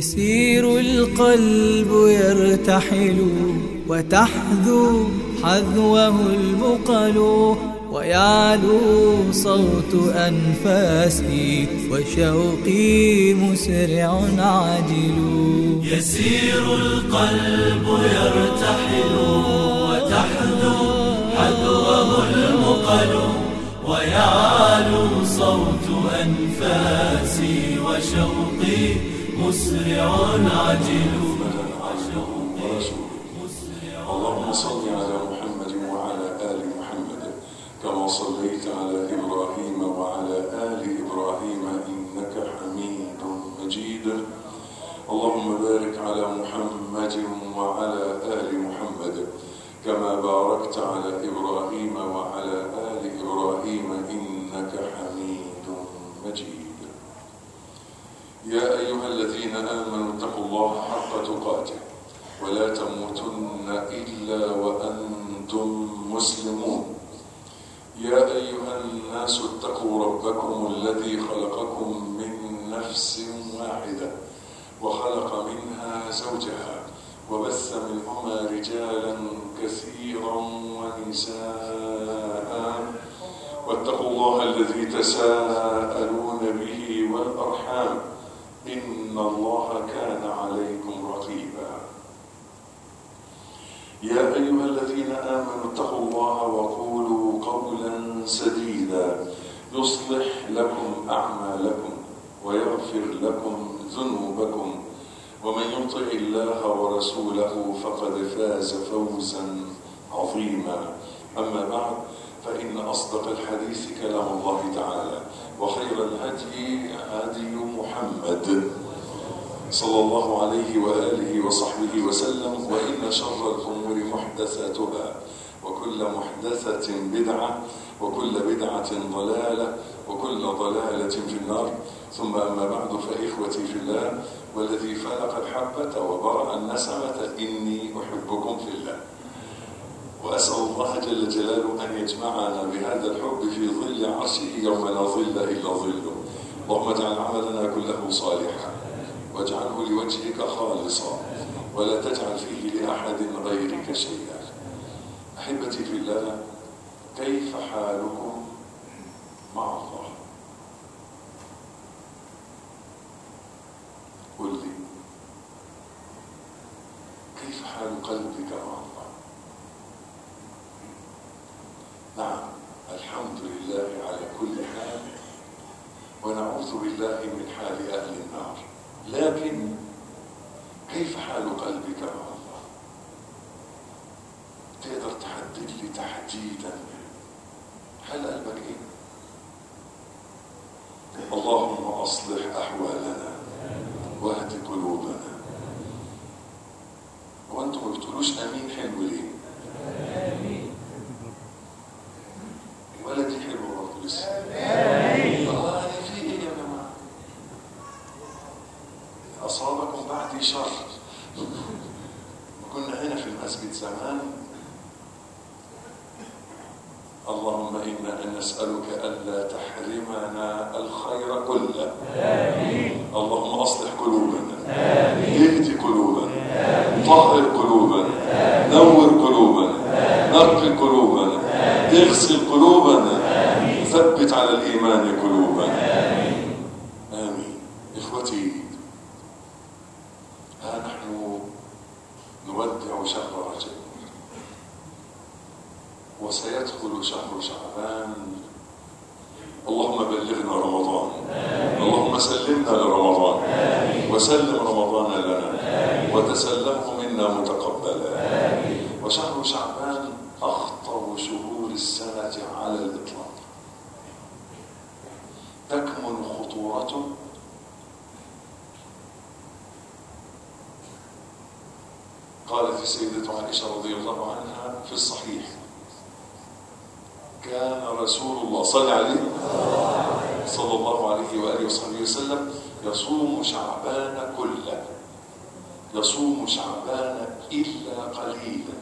يسير القلب يرتحل وتحذو حذوه البقل ويعلو صوت أنفاسي وشوقي مسرع عاجل يسير القلب يرتحل وتحذو حذوه المقل ويعلو صوت أنفاسي وشوقي مسرع عجل اللهم صل على محمد وعلى آل محمد كما صليت على إبراهيم وعلى آل إبراهيم إنك حميد مجيد اللهم بارك على محمد وعلى آل محمد كما باركت على إبراهيم وعلى آل إبراهيم إنك حميد مجيد يا أيها الذين آمنوا اتقوا الله حق تقاته ولا تموتن إلا وأنتم مسلمون يا أيها الناس اتقوا ربكم الذي خلقكم من نفس واحدة وخلق منها زوجها وبث منهما رجالا كثيرا ونساء واتقوا الله الذي تساءلون به والأرحام إن الله كان عليكم رقيبا يا أيها الذين آمنوا اتقوا الله وقولوا قولا سديدا يصلح لكم أعمالكم ويغفر لكم ذنوبكم ومن يطع الله ورسوله فقد فاز فوزا عظيما أما بعد فإن أصدق الحديث كلام الله تعالى وخير الهدي هدي محمد صلى الله عليه وآله وصحبه وسلم وإن شر الأمور محدثاتها وكل محدثة بدعة وكل بدعة ضلالة وكل ضلالة في النار ثم أما بعد فإخوتي في الله والذي فلق الحبة وبرأ النسمة إني أحبكم في الله وأسأل الله جل جلاله أن يجمعنا بهذا الحب في ظل عرشه يوم لا ظل إلا ظله اللهم اجعل عملنا كله صالحا واجعله لوجهك خالصا ولا تجعل فيه لأحد غيرك شيئا أحبتي في الله كيف حالكم مع الله قل لي كيف حال قلبك مع الله نعم الحمد لله على كل حال ونعوذ بالله من حال أهل النار لكن كيف حال قلبك مع الله تقدر تحدد لي تحديدا حال قلبك ايه اللهم اصلح احوالنا واهد قلوبنا وانتم ما بتقولوش امين حلو ليه ولدي حلو برضه لسه الله في ايه يا جماعه أصابكم بعدي شر كنا هنا في المسجد زمان اللهم إنا نسألك ألا تحرمنا الخير كله آمين. اللهم أصلح قلوبنا اهد قلوبنا طهر قلوبنا نور قلوبنا نقي قلوبنا اغسل قلوبنا ثبت على الإيمان قلوبنا آمين إخوتي ها نحن نودع شهر رجب وسيدخل شهر شعبان اللهم بلغنا رمضان اللهم سلمنا لرمضان وسلم رمضان لنا وتسلمه منا متقبلا وشهر شعبان أخطر شهور السنة على الإطلاق تكمن خطورته قالت السيدة عائشة رضي الله عنها في الصحيح كان رسول الله صلى عليه صلى الله عليه وآله وصحبه وسلم يصوم شعبان كله يصوم شعبان إلا قليلا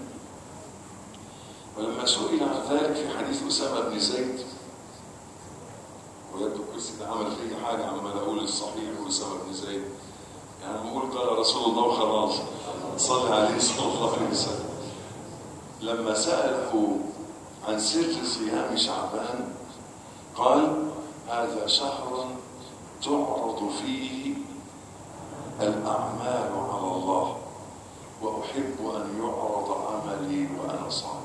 ولما سئل عن ذلك في حديث أسامة بن زيد ويبدو الكرسي ده عمل فيه حاجة عمال أقول الصحيح وأسامة بن زيد يعني بقول قال رسول الله وخلاص صلى عليه صلى الله عليه وسلم لما سأله عن سر صيام شعبان قال هذا شهر تعرض فيه الأعمال على الله وأحب أن يعرض عملي وأنا صائم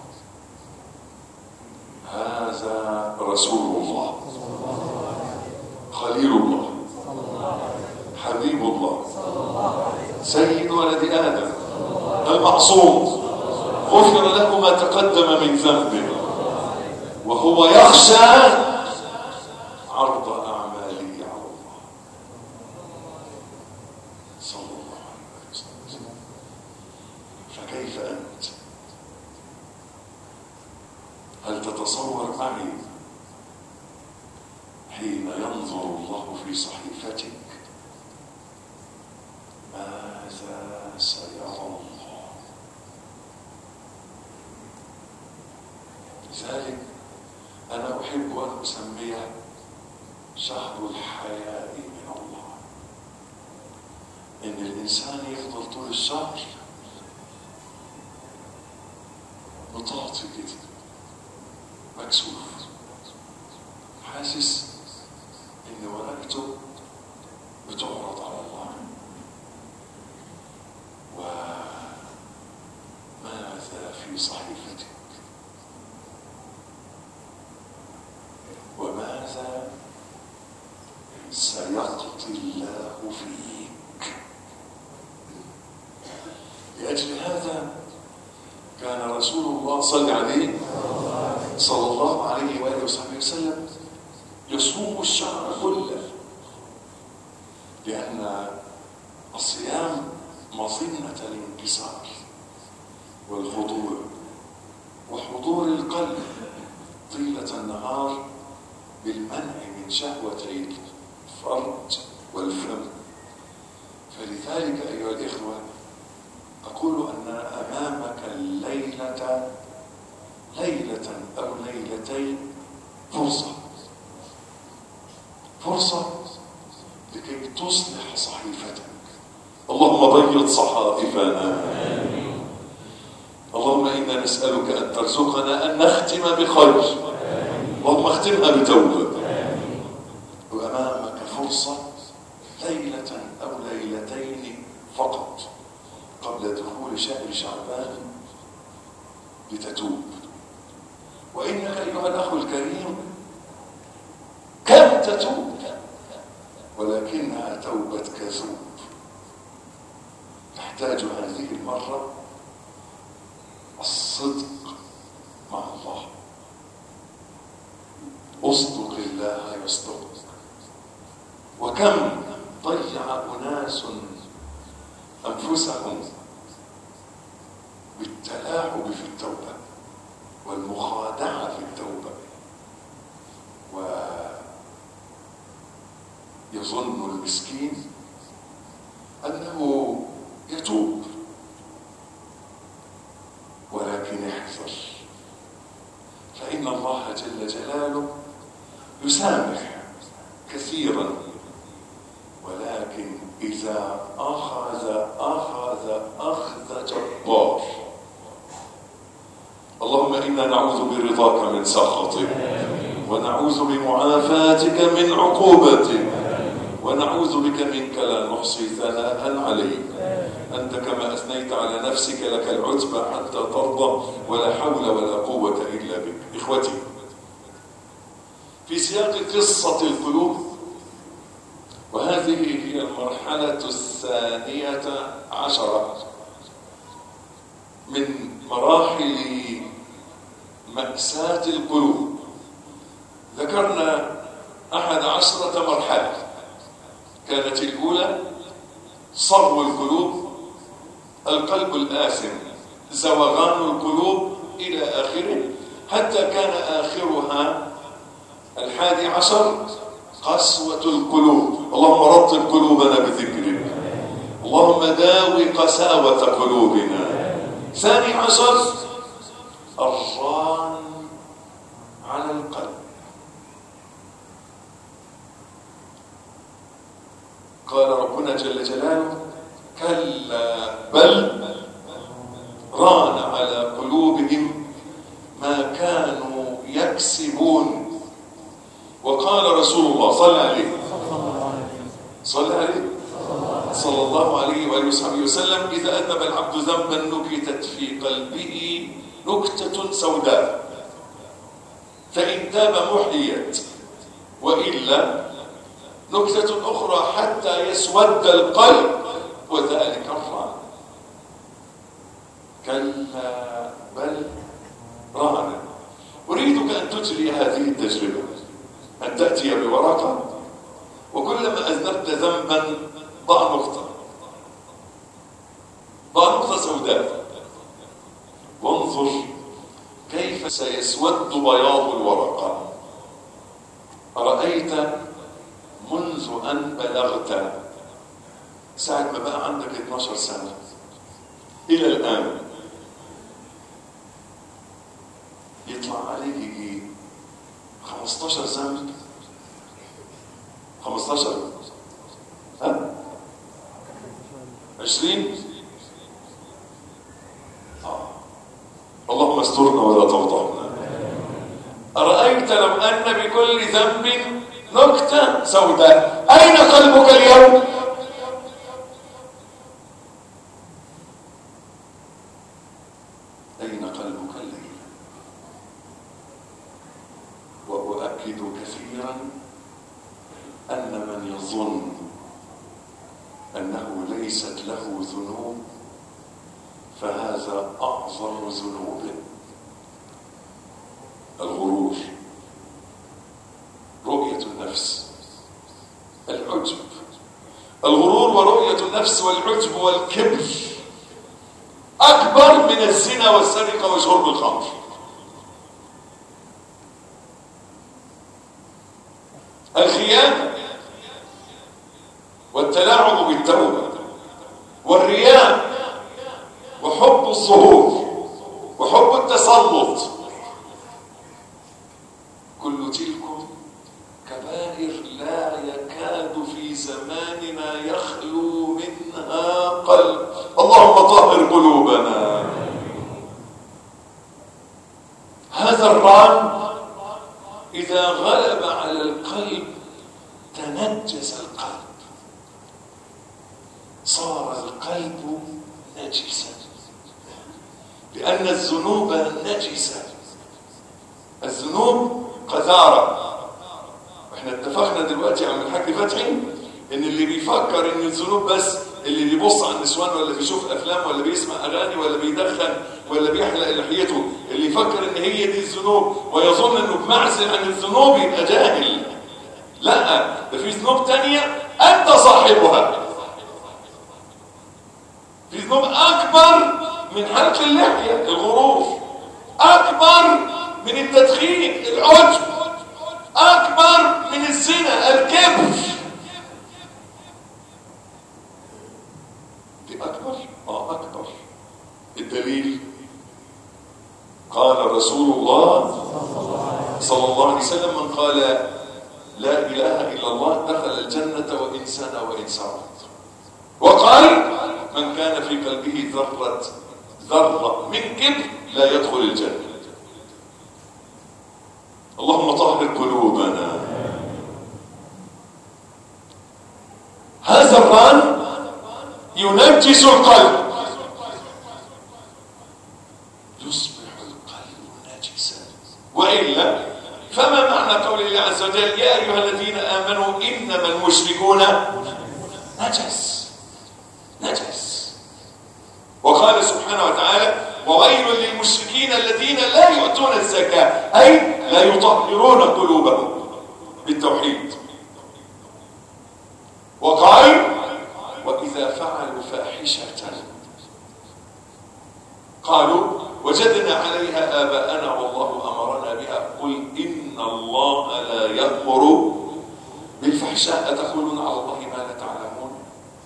هذا رسول الله خليل الله حبيب الله سيد ولد آدم المعصوم غفر له ما تقدم من ذنبه وهو يخشى عرض أعماله على الله صلى الله عليه وسلم فكيف أنت هل تتصور معي حين ينظر الله في صحيفتك ماذا سيرى الله لذلك أنا أحب أن أسميه شهر الحياء من الله إن الإنسان يفضل طول الشهر مطاطي كده مكسوف حاسس إن ورقته بتعرض على الله وماذا في صحيفتك وماذا سيقضي الله فيك لأجل هذا كان رسول الله صلى عليه صلى الله عليه وآله وصحبه وسلم يصوم الشهر كله لأن الصيام مظنة الانكسار والخضوع وحضور القلب طيلة النهار بالمنع من شهوتي الفرج والفم فلذلك أيها الإخوة أقول أن أمامك الليلة ليلة أو ليلتين فرصة فرصة لكي تصلح صحيفتك اللهم بيض صحائفنا اللهم إنا نسألك أن ترزقنا أن نختم بخير اللهم اختمها بتوبة وأمامك فرصة ليلة أو ليلتين فقط قبل دخول شهر شعبان لتتوب وإنك أيها الأخ الكريم كم تتوب ولكنها توبة كذوب تحتاج هذه المرة الصدق مع الله اصدق الله يصدقك وكم ضيع أناس أنفسهم بالتلاعب في التوبة والمخادعة في التوبة ويظن المسكين أنه يتوب ولكن احذر فإن الله جل جلاله يسامح كثيرا ولكن إذا أخذ أخذ أخذ جبار اللهم إنا نعوذ برضاك من سخطك ونعوذ بمعافاتك من عقوبتك ونعوذ بك منك لا نحصي ثناء عليك أنت كما أثنيت على نفسك لك العتبى حتى ترضى ولا حول ولا قوة إلا بك إخوتي في سياق قصة القلوب وهذه هي المرحلة الثانية عشرة من مراحل مأساة القلوب ذكرنا أحد عشرة مرحلة كانت الأولى صرو القلوب القلب الآثم زوغان القلوب إلى آخره حتى كان آخرها الحادي عشر قسوة القلوب اللهم رطب قلوبنا بذكرك اللهم داوي قساوة قلوبنا ثاني عشر الران على القلب قال ربنا جل جلاله كلا بل ران على قلوبهم ما كانوا يكسبون وقال رسول الله صلى عليه صلى عليه صلى الله عليه وآله وصحبه وسلم إذا أذنب العبد ذنبا نكتت في قلبه نكتة سوداء فإن تاب محيت وإلا نكتة أخرى حتى يسود القلب وذلك الران كلا بل رانا أريدك أن تجري هذه التجربة أن تأتي بورقة وكلما أذنبت ذنبا ضع نقطة ضع نقطة سوداء وانظر كيف سيسود بياض الورقة أرأيت منذ أن بلغت ساعة ما بقى عندك 12 سنة إلى الآن يطلع عليك إيه 15 ذنب 15 ها 20 آه. اللهم استرنا ولا تفضحنا أرأيت لو أن بكل ذنب نكتة سوداء أين قلبك اليوم؟ أين قلبك الليلة؟ وأؤكد كثيرا أن من يظن أنه ليست له ذنوب فهذا أعظم ذنوبه الغرور رؤية النفس العجب الغرور ورؤية النفس والعجب والكبر أكبر من الزنا والسرقة وشرب الخمر الخيانة والتلاعب بالتوبة والرياء وحب الظهور وحب التسلط كل تلكم كبائر لا يكاد في زماننا يخلو منها قلب اللهم طهر قلوبنا هذا الران إذا غلب على القلب تنجس القلب صار القلب نجسا لأن الذنوب نجسة الذنوب قذارة احنا اتفقنا دلوقتي عم الحاج فتحي ان اللي بيفكر ان الذنوب بس اللي بيبص على النسوان ولا بيشوف افلام ولا بيسمع اغاني ولا بيدخن ولا بيحلق لحيته اللي يفكر ان هي دي الذنوب ويظن انه بمعزل عن الذنوب يبقى جاهل لا ده في ذنوب تانية انت صاحبها في ذنوب اكبر من حلق اللحيه الغرور اكبر من التدخين العجب اكبر من الزنا الكبر دي اكبر اه اكبر الدليل قال رسول الله صلى الله عليه وسلم من قال لا اله الا الله دخل الجنه وان سنى وان سرت وقال من كان في قلبه ذره ذره من كبر لا يدخل الجنه اللهم طهر قلوبنا هذا الران ينجس القلب يصبح القلب نجسا والا فما معنى قول الله عز وجل يا ايها الذين امنوا انما المشركون نجس نجس وقال سبحانه وتعالى وويل للمشركين الذين لا يؤتون الزكاه اي لا يطهرون قلوبهم بالتوحيد وقال واذا فعلوا فاحشه قالوا وجدنا عليها آباءنا والله أمرنا بها قل إن الله لا يأمر بالفحشاء أتقولون على الله ما لا تعلمون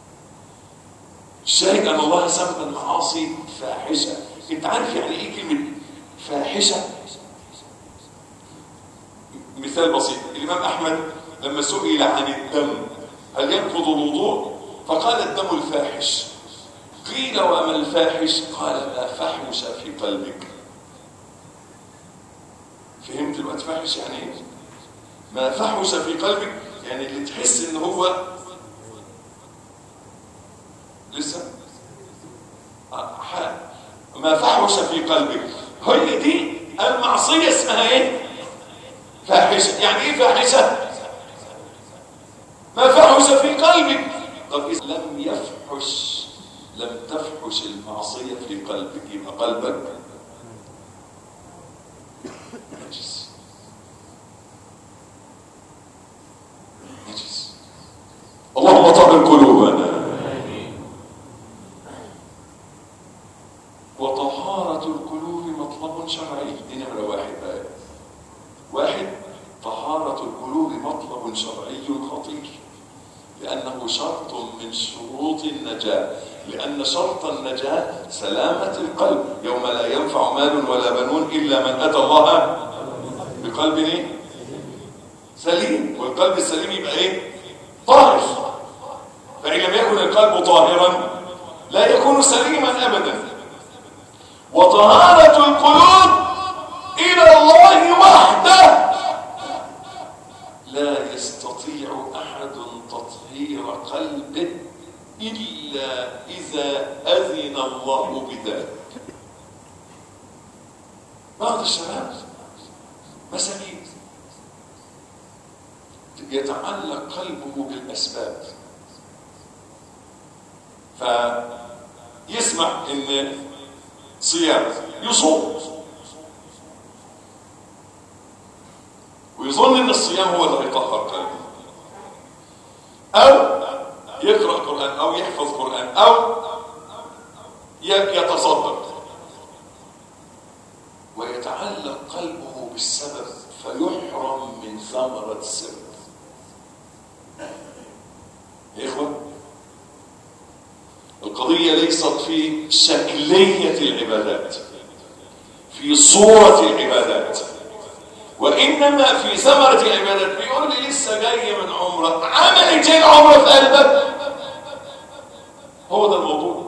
الشاهد أن الله سمى المعاصي فاحشة أنت عارف يعني إيه كلمة فاحشة مثال بسيط الإمام أحمد لما سئل عن الدم هل ينقض الوضوء فقال الدم الفاحش قيل وما الفاحش قال ما فحش في قلبك فهمت الوقت فاحش يعني ايه ما فحش في قلبك يعني اللي تحس ان هو لسه آه، ح- ما فحش في قلبك هي دي المعصية اسمها ايه فاحشة يعني ايه فاحشة ما فحش في قلبك طب إذا لم يفحش لم تفحش المعصية في قلبك يبقى قلبك نجس نجس اللهم طهر قلوبنا وطهارة القلوب مطلب شرعي دي نمرة واحد بقى واحد طهارة القلوب مطلب شرعي خطير لأنه شرط من شروط النجاة لأن شرط النجاة سلامة القلب يوم لا ينفع مال ولا بنون إلا من أتى الله بقلب إيه؟ سليم والقلب السليم يبقى إيه؟ طاهر فإن لم يكن القلب طاهرا لا يكون سليما أبدا وطهارة القلوب إلى الله وحده لا يستطيع أحد تطهير قلبه إلا إذا أذن الله بذلك بعض الشباب مساكين يتعلق قلبه بالأسباب فيسمع ان صيام يصوم ويظن ان الصيام هو اللي هيطهر قلبه او يقرا قران او يحفظ قران او ي- يتصدق ويتعلق قلبه بالسبب فيحرم من ثمره السبب يا اخوان القضية ليست في شكلية العبادات في صورة العبادات وإنما في ثمرة العبادات بيقول لي لسه جاي من عمرة عملت ايه العمرة في قلبك هو ده الموضوع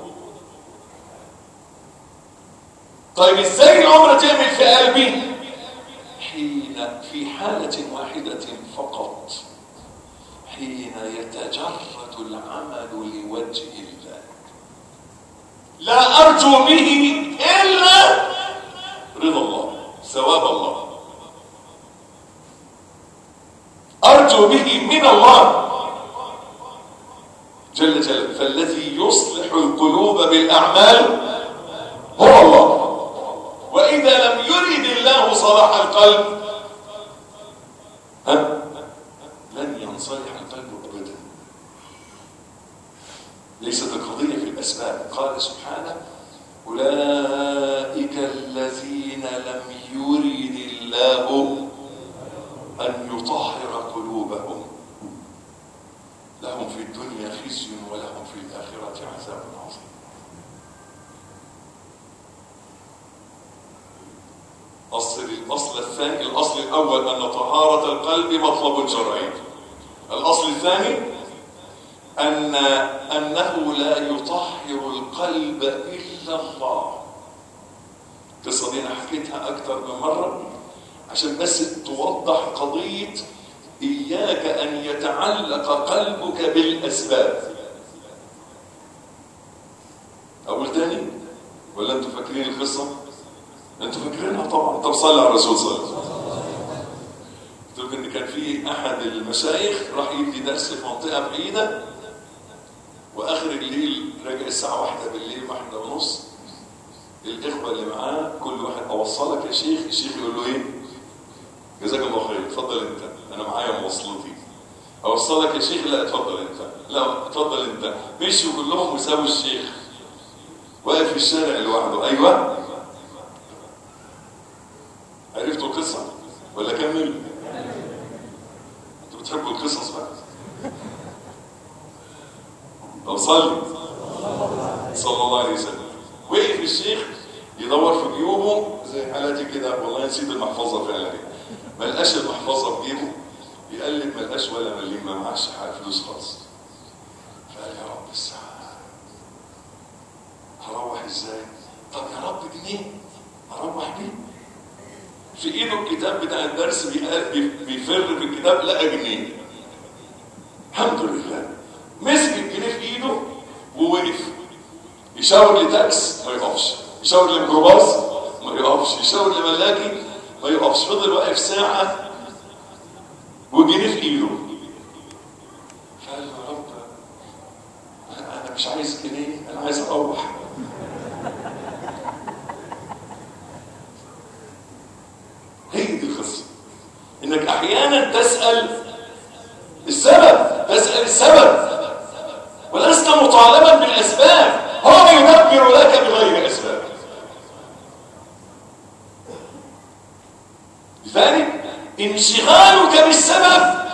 طيب ازاي العمرة تعمل في قلبي حين في حالة واحدة فقط حين يتجرد العمل لوجه الله لا أرجو به إلا رضا الله ثواب الله أرجو به من الله جل جلاله فالذي يصلح القلوب بالأعمال هو الله وإذا لم يرد الله صلاح القلب ها لن ينصلح القلب أبدا ليست القضية في الأسباب قال سبحانه أولئك الذين لم يرد الله أن يطهر قلوبهم لهم في الدنيا خزي ولهم في الآخرة عذاب عظيم أصل الأصل الثاني الأصل الأول أن طهارة القلب مطلب شرعي الأصل الثاني أن أنه لا يطهر القلب إلا الله القصة دي أنا حكيتها أكثر من مرة عشان بس توضح قضية إياك أن يتعلق قلبك بالأسباب أقول تاني ولا أنتوا فاكرين القصة؟ أنتوا فاكرينها طبعا طب صلي على الرسول صلى الله عليه وسلم قلت لكم ان كان في احد المشايخ راح يدي درس في منطقه بعيده واخر الليل راجع الساعه واحدة بالليل واحدة ونص الاخوه اللي معاه كل واحد اوصلك يا شيخ الشيخ يقول له ايه جزاك الله خير اتفضل انت انا معايا مواصلتي اوصلك يا شيخ لا اتفضل انت لا اتفضل انت مشوا كلهم وسابوا الشيخ واقف في الشارع لوحده ايوه عرفتوا القصه ولا كمل انتوا بتحبوا القصص بقى طب صلي صلى الله عليه وسلم وقف الشيخ يدور في جيوبه زي حالاتي كده والله نسيت المحفظه فعلا ما لقاش المحفظه في جيبه يقلب ما لقاش ولا مليم ما معاش حاجه فلوس خالص فقال يا رب الساعه ازاي طب يا رب جنيه اروح بيه في ايده الكتاب بتاع الدرس بيقال- بي- بيفر في الكتاب لقى جنيه الحمد لله مسك الجنيه في ايده ووقف يشاور لتاكس ما يقفش يشاور لميكروباص ما يقفش يشاور لملاكي ما يقفش فضل واقف ساعة وجنيه في ايده فقال له يا رب انا مش عايز جنيه انا عايز اروح هي دي القصه انك احيانا تسال السبب تسال السبب ولست مطالبا بالاسباب هو يدبر لك بغير اسباب لذلك انشغالك بالسبب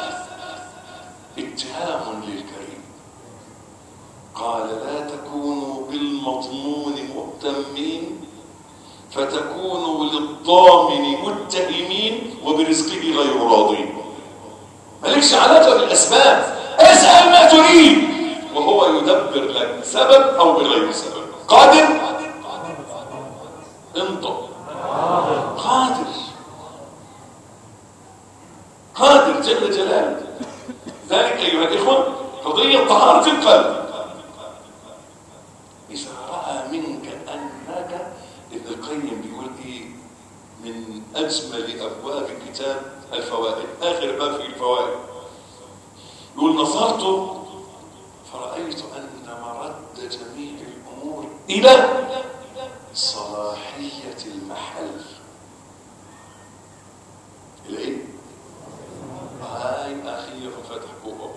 اتهام للكريم قال لا تكونوا بالمضمون مهتمين فتكونوا للضامن متهمين وبرزقه غير راضين مالكش علاقه بالاسباب اسال ما تريد وهو يدبر لك سبب او بغير سبب قادر انطق قادر قادر جل جلاله ذلك ايها الاخوه قضيه طهاره القلب إذا رأى منك أنك ابن القيم بيقول إيه من أجمل أبواب كتاب الفوائد آخر باب في الفوائد يقول نظرت فرأيت أن مرد جميع الأمور إلى صلاحية المحل إلى إيه؟ هاي أخيرا فتح بوقه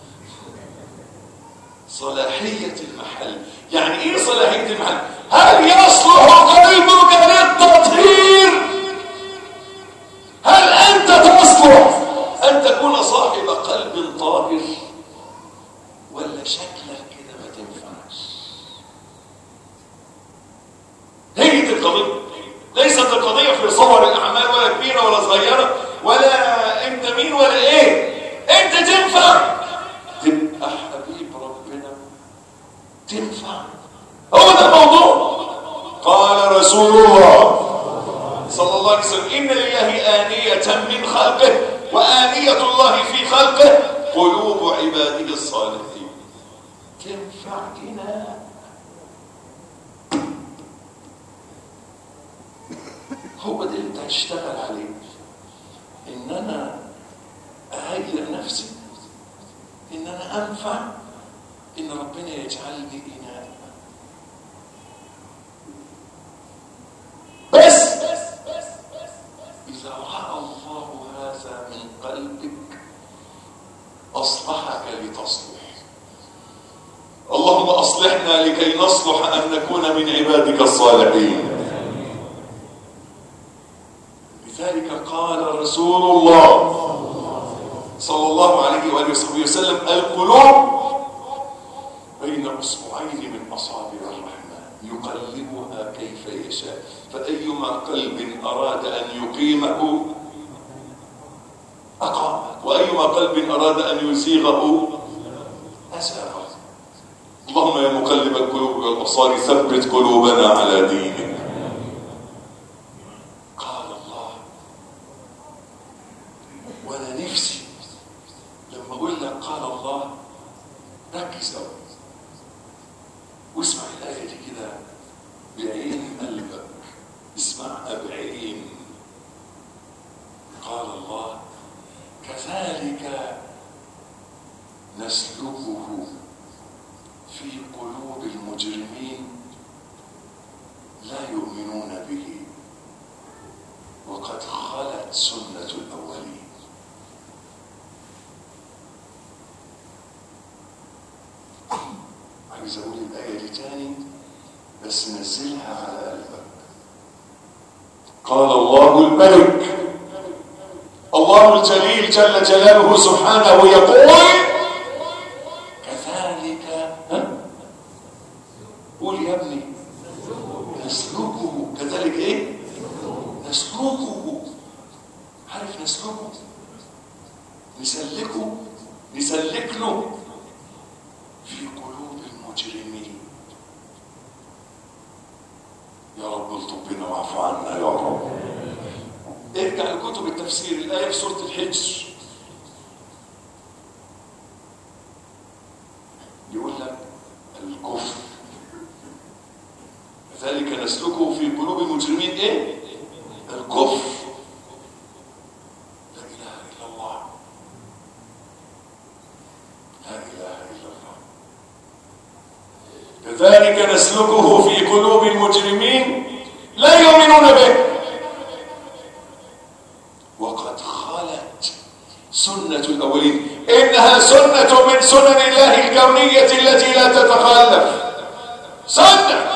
صلاحية المحل يعني ايه صلاحية المحل هل يصلح قلبك للتطهير هل انت تصلح ان تكون صاحب قلب طاهر ولا شكلك كده ما تنفعش هي دي القضية ليست القضية في صور الأعمال ولا كبيرة ولا صغيرة ولا أنت مين ولا إيه أنت تنفع تبقى حبيب ربنا تنفع هو ده الموضوع قال رسول الله صلى الله عليه وسلم إن لله آنية من خلقه وآنية الله في خلقه قلوب عباده الصالحين تنفع هنا هو ده اللي انت هتشتغل عليه ان انا اهيئ نفسي ان انا انفع ان ربنا يجعلني اناء بس اذا راى الله هذا من قلبك اصلحك لتصلح اللهم اصلحنا لكي نصلح ان نكون من عبادك الصالحين لذلك قال رسول الله صلى الله عليه وآله وصحبه وسلم القلوب بين أصبعين من أصابع الرحمن يقلبها كيف يشاء فأيما قلب أراد أن يقيمه أقامه وأيما قلب أراد أن يزيغه أزاغه اللهم يا مقلب القلوب والأبصار ثبت قلوبنا على دينك قال الله وانا نفسي لما اقول لك قال الله ركز قوي واسمع الايه دي كده بعين قلبك اسمعها بعين قال الله كذلك نسلكه في قلوب المجرمين لا يؤمنون به وقد خلت سنة الأولين عايز أقول الآية دي تاني بس نزلها على قلبك قال الله الملك الله الجليل جل جلاله سبحانه يقول كذلك ها؟ قول يا ابني نسلكه كذلك ايه نسلكه عارف نسلكه نسلكه نسلك له في قلوب المجرمين الطب بنا واعف عنا يا رب ارجع لكتب التفسير الآية في سورة الحجر يقول لك الكفر ذلك نسلكه في قلوب المجرمين ايه الكفر لا اله الا الله لا اله الا الله كذلك نسلكه في قلوب المجرمين لا يؤمنون به وقد خلت سنة الأولين إنها سنة من سنن الله الكونية التي لا تتخلف سنة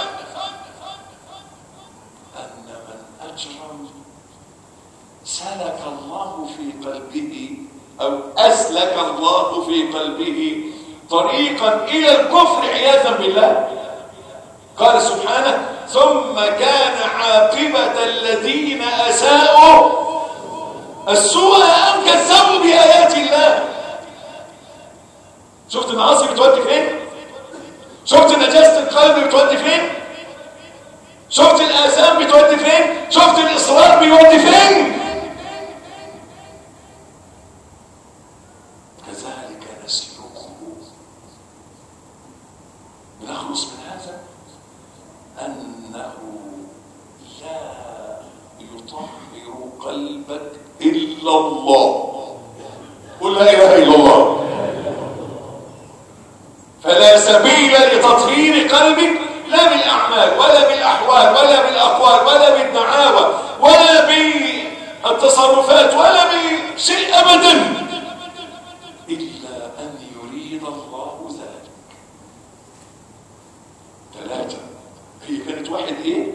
أن من أجرم سلك الله في قلبه أو أسلك الله في قلبه طريقا إلى الكفر عياذا بالله قال سبحانه ثم كان عاقبة الذين أساءوا السوء أم كذبوا بآيات الله شفت المعاصي بتودي فين شفت نجاسة القلب بتودي فين شفت الآثام بتودي فين شفت الإصرار بيودي فين كذلك نسلكه بنخلص من هذا أنه لا يطهر قلبك إلا الله قل لا إله إلا الله فلا سبيل لتطهير قلبك لا بالأعمال ولا بالأحوال ولا بالأقوال ولا بالدعاوى ولا بالتصرفات ولا بشيء أبدا إلا أن يريد الله ذلك ثلاثة هي كانت واحد إيه؟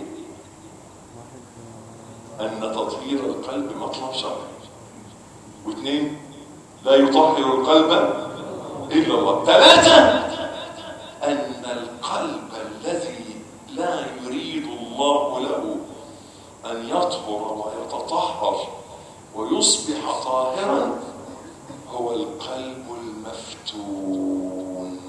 أن تطهير القلب مطلب شرعي واثنين لا يطهر القلب إلا الله ثلاثة أن القلب الذي لا يريد الله له أن يطهر ويتطهر ويصبح طاهرا هو القلب المفتون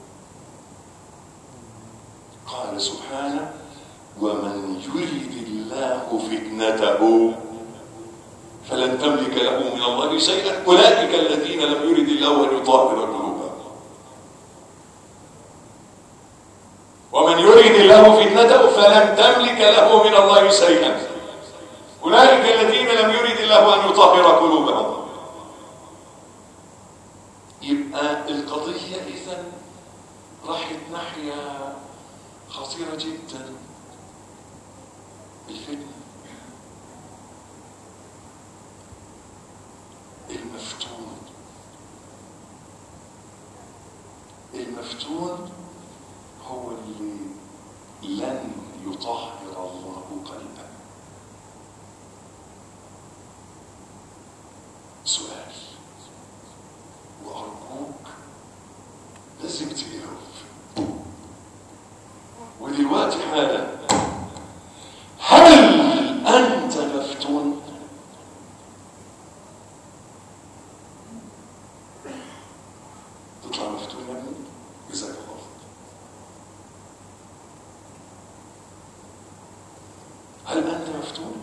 قال سبحانه ومن يريد الله فتنته فلن تملك له من الله شيئا اولئك الذين لم يرد الله ان يطهر قلوبهم ومن يريد الله فتنته فلن تملك له من الله شيئا اولئك الذين لم يرد الله ان يطهر قلوبهم يبقى القضيه اذا راحت ناحيه خطيره جدا الفتنه المفتون المفتون هو اللي لن يطهر الله قلبه سؤال وأرجوك لازم تجاوب ودلوقتي حالا هل أنت مفتون؟ تطلع مفتون يا ابني جزاك الله خير هل انت مفتون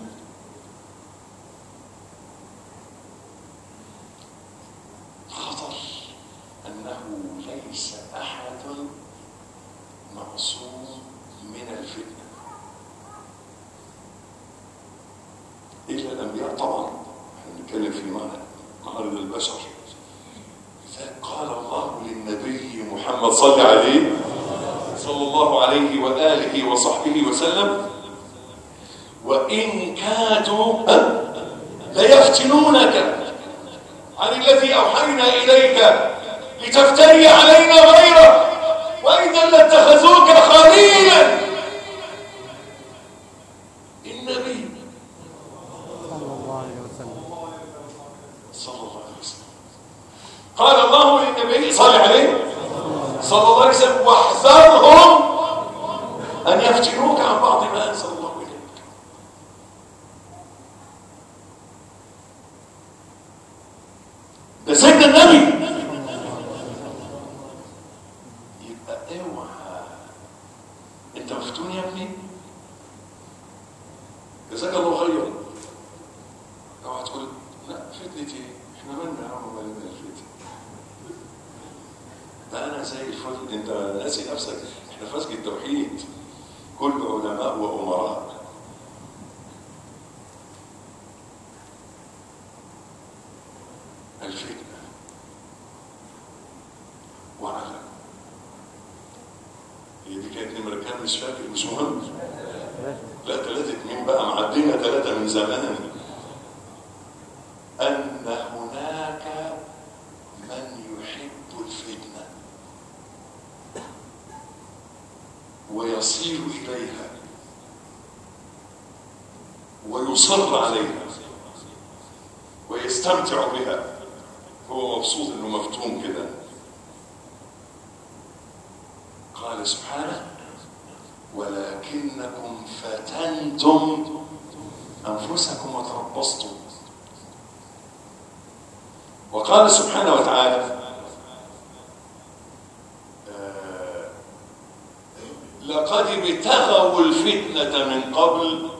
خطر انه ليس احد معصوم من الفتنه الا الانبياء طبعا احنا بنتكلم في معنى معارض البشر لذلك قال الله للنبي محمد صلى عليه صلى الله عليه وآله وصحبه وسلم وإن كادوا ليفتنونك عن الذي أوحينا إليك لتفتري علينا غيره وإذا لاتخذوك خليلا النبي صلى الله عليه وسلم صلى الله عليه وسلم قال الله للنبي صلى عليه صلى الله عليه وسلم واحذرهم أن يفتنوك عن بعض ما أنزل الله إليك ده سيدنا النبي يبقى اوعى انت مفتون يا ابني جزاك الله خيرا اوعى تقول لا فتنة ايه؟ احنا مالنا يا عم مالنا الفتنة ده انا زي الفل انت ناسي نفسك احنا في مسجد التوحيد كل علماء وامراء الفتنة وعلم هي دي كانت نمرة كام مش فاكر مش مهم لا ثلاثة مين بقى معدينا ثلاثة من زمان أن هناك من يحب الفتنة ويصير إليها ويصر عليها ويستمتع بها هو مبسوط انه مفتون كده قال سبحانه ولكنكم فتنتم انفسكم وتربصتم وقال سبحانه وتعالى آه، لقد ابتغوا الفتنة من قبل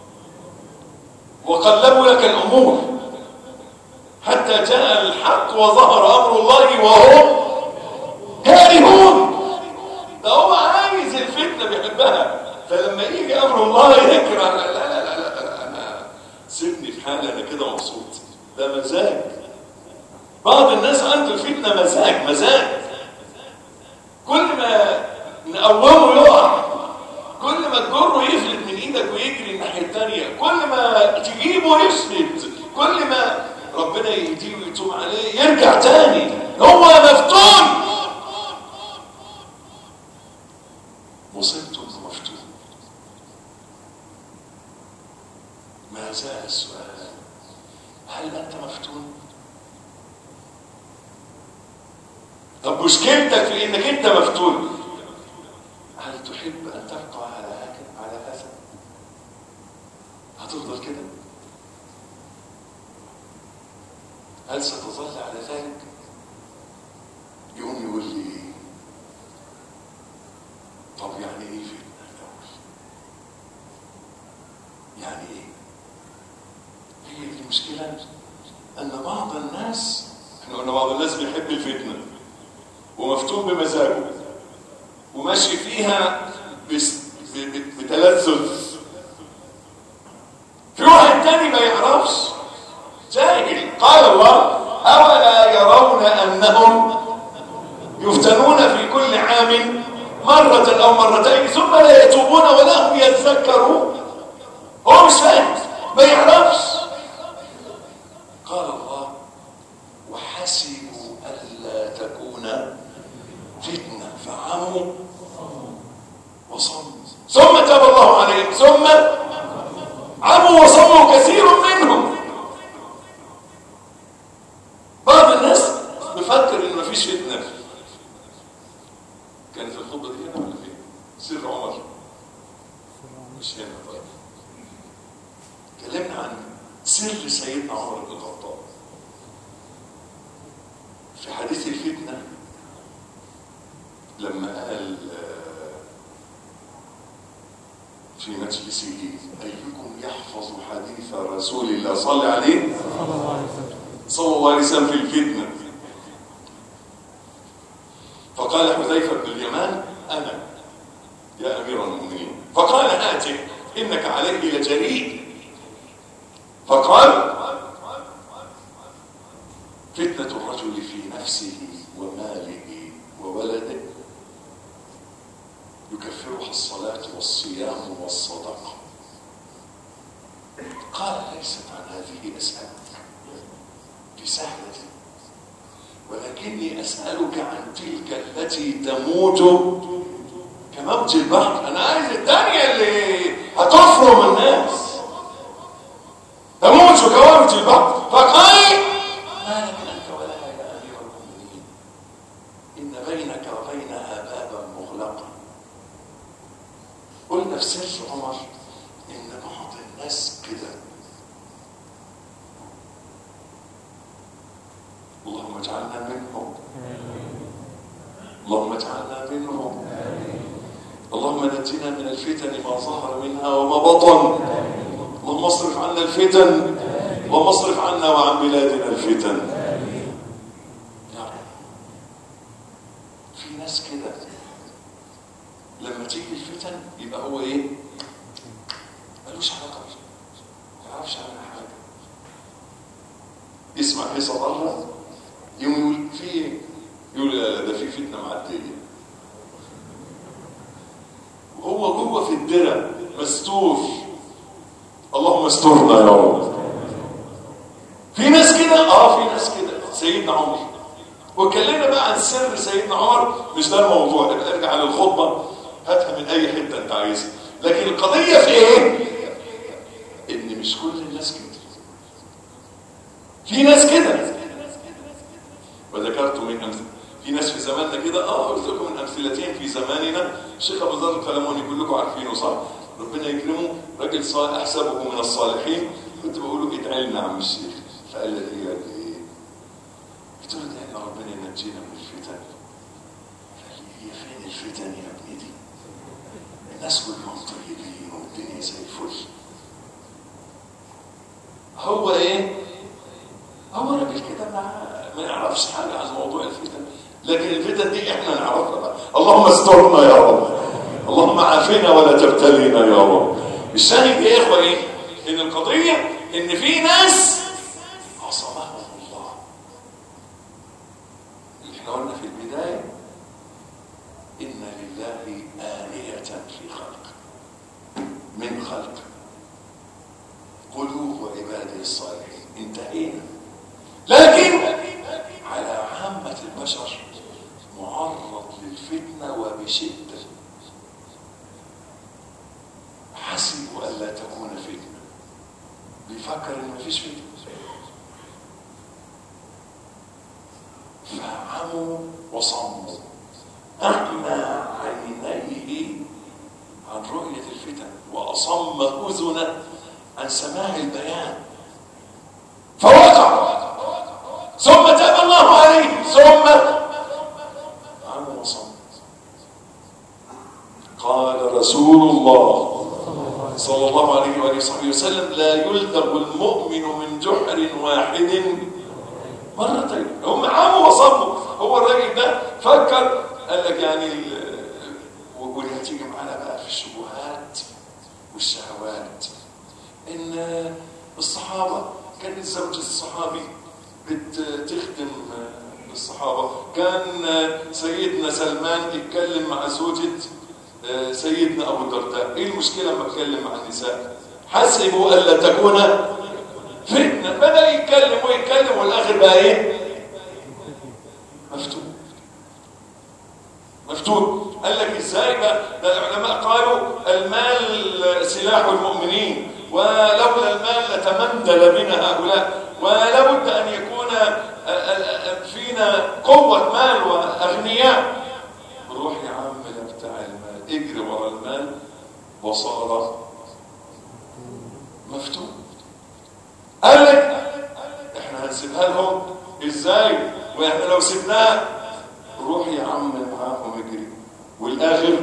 وقلبوا لك الأمور حتى جاء الحق وظهر أمر الله وهم كارهون ده هو عايز الفتنة بيحبها فلما يجي أمر الله يكره لا لا لا لا, لا أنا سيبني في حالي أنا كده مبسوط ده مزاج بعض الناس عنده الفتنة مزاج مزاج كل ما نقومه يقع كل ما تجره يفلت من ايدك ويجري الناحية التانية كل ما تجيبه يسند كل ما ربنا يهديه ويتوب عليه يرجع تاني هو مفتون مصيبته انه مفتون ما زال السؤال هل انت مفتون طب مشكلتك في انك انت مفتون هل تحب ان تبقى على هكذا على هذا هتفضل كده هل ستظل على ذلك يقوم يقول لي طب يعني ايه فتنه الاول يعني ايه هي دي المشكله ان بعض الناس احنا قلنا بعض الناس بيحب الفتنه ومفتون بمزاجه وماشي فيها بس- ب- ب- بتلذذ في واحد تاني ما يعرفش جاهل قال الله أولا يرون أنهم يفتنون في كل عام مرة أو مرتين ثم لا يتوبون ولا هم يذكرون هو مش فاهم ما يعرفش قال الله وحسبوا ألا تكون فتنة فعموا وصموا ثم تاب الله عليهم ثم عموا وصموا كثير منهم بعض الناس بفكر ان مفيش فتنه كانت الخطبه دي هنا ولا فين؟ سر عمر مش هنا طيب اتكلمنا عن سر سيدنا عمر بن الخطاب في حديث الفتنه لما قال آه، في مجلسه ايكم يحفظ حديث رسول الله صلى عليه صلى الله عليه وسلم صلى الله عليه وسلم في الفتنة فقال حذيفة بن اليمان أنا يا أمير المؤمنين فقال آته إنك عليه لجريء فقال فتنة الرجل في نفسه وماله وولده يكفرها الصلاة والصيام والصدقة قال ليست عن هذه أسأل بسهلة ولكني أسألك عن تلك التي تموت كموت البحر أنا عايز الثانية اللي هتفرم الناس تموت كموت البحر فقال ما لك أنت ولها يا أمير المؤمنين إن بينك وبينها بابا مغلقا قلنا في سر عمر إن بعض الناس كده اللهم اجعلنا منهم اللهم اجعلنا منهم اللهم نجنا من الفتن ما ظهر منها وما بطن اللهم الفتن اللهم اصرف عنا وعن بلادنا الفتن يا رب في ناس كده لما تيجي الفتن يبقى هو ايه ملوش علاقه ما يعرفش عنها حاجه يسمع حصه بره يقوم يقول في ايه يقول لا لا ده في فتنه معديه وهو جوه في الدرع مستور اللهم استرنا يا رب في ناس كده اه في ناس كده سيدنا عمر واتكلمنا بقى عن سر سيدنا عمر مش ده الموضوع نبقى ارجع للخطبه هاتها من اي حته انت عايزها لكن القضيه في ايه ان مش كل الناس كده في ناس كده وذكرت من امثله في ناس في زماننا كده اه قلت لكم من امثلتين في زماننا الشيخ ابو ذر القلموني كلكم عارفينه صح ربنا يكرمه راجل صالح احسبه من الصالحين كنت بقول له ادعي لنا يا عم الشيخ فقال لي ايه قال لي ايه قلت له ادعي لنا ربنا ينجينا من الفتن قال لي هي فين الفتن يا ابني دي الناس كلهم طيبين والدنيا زي الفل هو ايه هو راجل كده ما ما يعرفش حاجه عن موضوع الفتن لكن الفتن دي احنا نعرفها بقى اللهم استرنا يا رب اللهم عافنا ولا تبتلينا يا رب الشاهد يا اخوه ايه ان القضيه ان في ناس عصمهم الله اللي احنا قلنا في البدايه ان لله آلية في خلق من خلق قلوب عباده الصالحين انتهينا لكن على عامة البشر معرض للفتنة وبشدة حسبوا ألا تكون فتنة بيفكر إن مفيش فتنة فعموا وصموا أعمى عينيه عن رؤية الفتن وأصم أذنه عن سماع البيان فوقع ثم تاب الله عليه ثم عمى وصمت قال رسول الله صلى الله عليه وآله وصحبه وسلم لا يلدغ المؤمن من جحر واحد مرتين هم عموا وصموا هو الراجل ده فكر قال لك يعني ال- واللي هتيجي معانا بقى في الشبهات والشهوات ان الصحابه كانت زوجة الصحابي بتخدم الصحابه كان سيدنا سلمان يتكلم مع زوجة سيدنا ابو الدرداء ايه المشكله لما اتكلم مع النساء حسبوا الا تكون فتنه بدا يتكلم ويتكلم والاخر بقى ايه مفتون مفتون قال لك ازاي بقى ده العلماء قالوا المال سلاح المؤمنين ولولا المال لتمندل بنا هؤلاء ولا بد ان يكون فينا قوه مال واغنياء روح يا عم ده بتاع المال اجري ورا المال وصار مفتون قال لك احنا هنسيبها لهم ازاي واحنا لو سيبناها روح يا عم معاهم اجري والاخر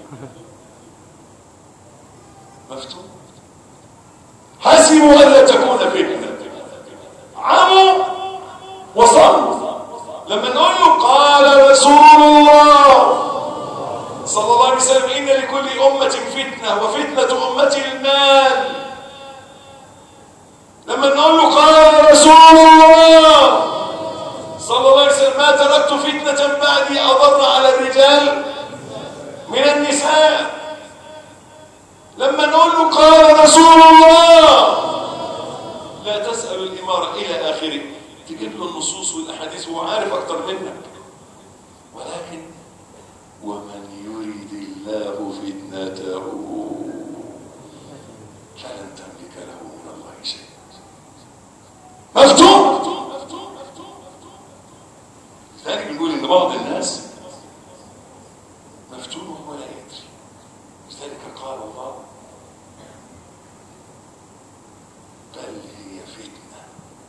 مفتون حسبوا الا تكون فتنه عموا وصلوا لما نقول له قال رسول الله صلى الله عليه وسلم ان لكل امه فتنه وفتنه امتي المال لما نقول له قال رسول الله صلى الله عليه وسلم ما تركت فتنة بعدي أضر على الرجال من النساء لما نقول له قال رسول الله لا تسأل الإمارة إلى آخره تجيب له النصوص والأحاديث وهو عارف أكتر منك ولكن ومن يريد الله فتنته فلن تملك له من الله شيء مفتون لذلك بنقول ان بعض الناس مفتون وهو لا يدري لذلك قال الله بل هي فتنه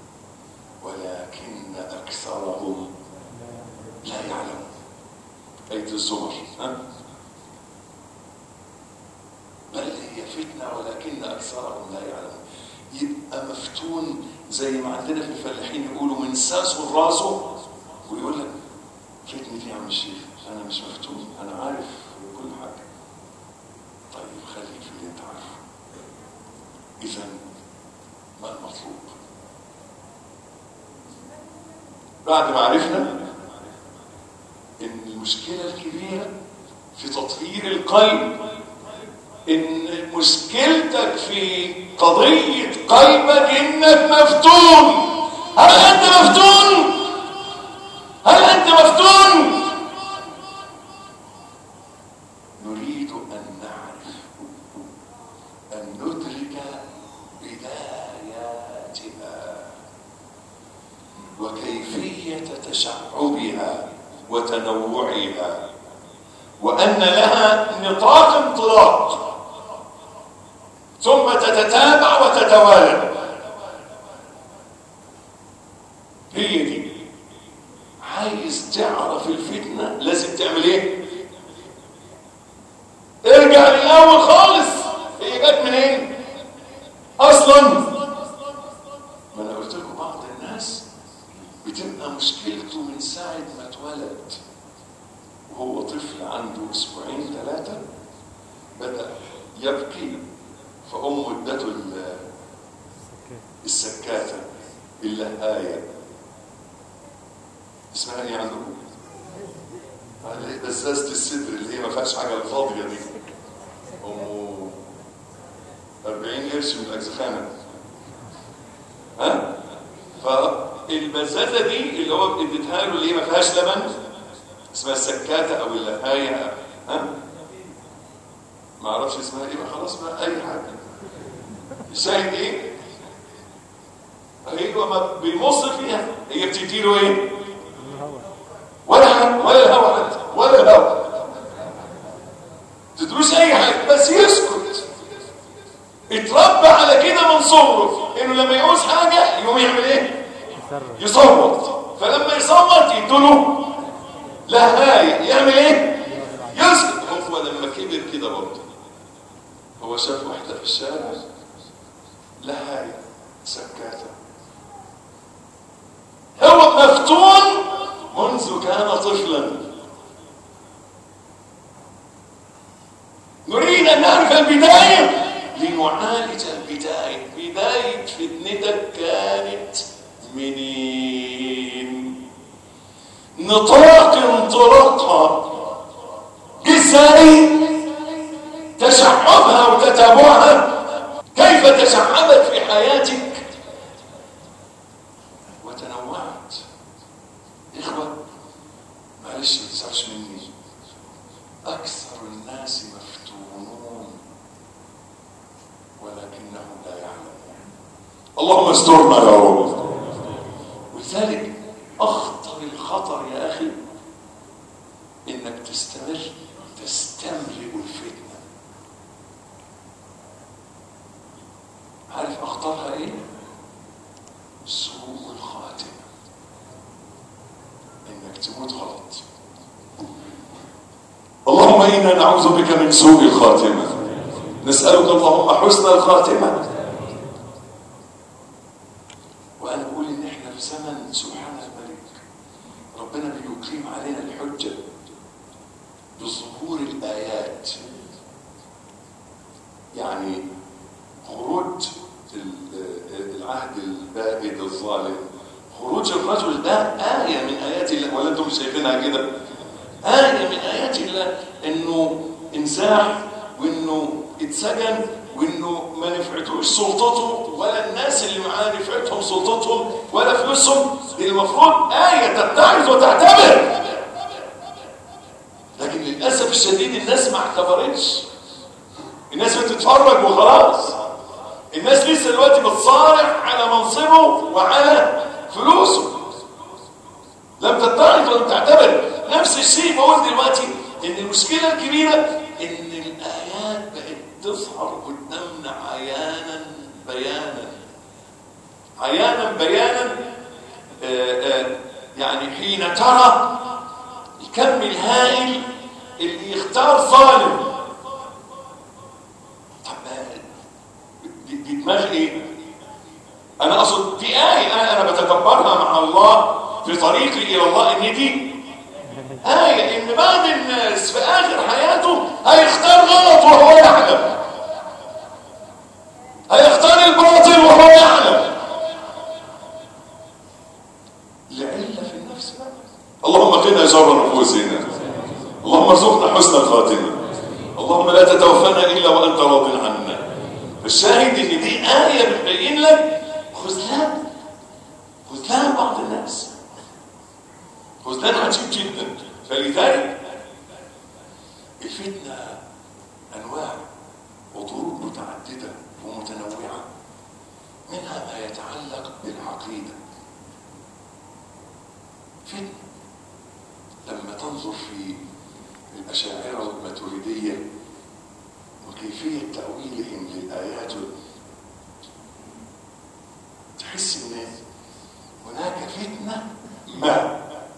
ولكن اكثرهم لا يعلمون ايه الزمر ها بل هي فتنه ولكن اكثرهم لا يعلمون يبقى مفتون زي ما عندنا في الفلاحين يقولوا من ساسه لراسه ويقول لك فتني دي يا عم الشيخ انا مش مفتون انا عارف كل حاجه طيب خليك في اللي انت عارفه اذا ما المطلوب بعد ما عرفنا ان المشكله الكبيره في تطهير القلب ان مشكلتك في قضيه قلبك انك مفتون هل انت مفتون هل انت مفتون نريد ان نعرف ان ندرك بداياتها وكيفيه تشعبها وتنوعها وان لها نطاق انطلاق ثم تتتابع وتتوالد هي دي عايز تعرف الفتنة لازم تعمل ايه ارجع للاول خالص هي جت منين اصلا ما انا قلت لكم بعض الناس بتبقى مشكلته من ساعة ما اتولد وهو طفل عنده اسبوعين ثلاثة بدأ يبكي فأمه ادته ال- السكاتة اللهاية اسمها ايه عندكم؟ اللي هي بزازة الصدر اللي هي ما فيهاش حاجة الفاضية دي أمه 40 قرش من الأجزخانة ها؟ فالبزازة دي اللي هو اديتها له اللي هي ما فيهاش لبن اسمها السكاتة أو اللهاية ها؟ ما اعرفش اسمها ايه بقى خلاص بقى اي حاجه الشاهد ايه ايوه ما بيمص فيها هي بتدي له ايه ولا حاجه ولا الهوا حتى ولا الهوا تدروس اي حاجه بس يسكت اتربى على كده من صغره انه لما يعوز حاجه يقوم يعمل ايه يسرب يصوت فلما يصوت يدوله لهاية يعمل ايه يسكت هو لما كبر كده برضه هو شاف واحدة في الشارع لهاية سكاتة هو مفتون منذ كان طفلا نريد ان نعرف البداية لنعالج البداية بداية فتنتك كانت منين نطاق انطلاقها ازاي تشعبها وتتابعها كيف تشعبت في حياتك وتنوعت اخوة معلش ما تزعلش مني اكثر الناس مفتونون ولكنهم لا يعلمون اللهم استرنا يا رب ولذلك اخطر الخطر يا اخي انك تستمر تستملئ الفتنه عارف اخطرها ايه سوء الخاتمه انك تموت غلط اللهم انا نعوذ بك من سوء الخاتمه نسالك اللهم حسن الخاتمه وانا اقول ان احنا في زمن سبحان الملك ربنا بيقيم علينا الحجه بظهور الايات يعني خروج ال- العهد البائد الظالم خروج الرجل ده آية من آيات الله ولا أنتم شايفينها كده آية من آيات الله إنه انزاح وإنه اتسجن وإنه ما نفعتوش سلطته ولا الناس اللي معاه نفعتهم سلطتهم ولا فلوسهم المفروض آية تتعظ وتعتبر لكن للأسف الشديد الناس ما اعتبرتش الناس بتتفرج وخلاص الناس لسه دلوقتي بتصارع على منصبه وعلى فلوسه لم تتعظ ولم تعتبر نفس الشيء بقول دلوقتي ان المشكله الكبيره ان الايات بقت تظهر قدامنا عيانا بيانا عيانا بيانا آآ آآ يعني حين ترى الكم الهائل اللي يختار ظالم طب دي, دي دماغ ايه انا اقصد دي آية انا انا بتدبرها مع الله في طريقي الى الله ان دي آية ان بعض الناس في اخر حياته هيختار غلط وهو يعلم هيختار الباطل وهو يعلم لعلة في النفس بقى. اللهم قنا شر نفوسنا اللهم ارزقنا حسن الخاتمة اللهم لا تتوفنا الا وانت راض عنا الشاهد ان دي آية بتبين لك خذلان خذلان بعض الناس خذلان عجيب جدا فلذلك الفتنة أنواع وطرق متعددة ومتنوعة منها ما يتعلق بالعقيدة فتنة لما تنظر في الأشاعرة والماتريدية وكيفية تأويلهم للآيات تحس ان هناك فتنة ما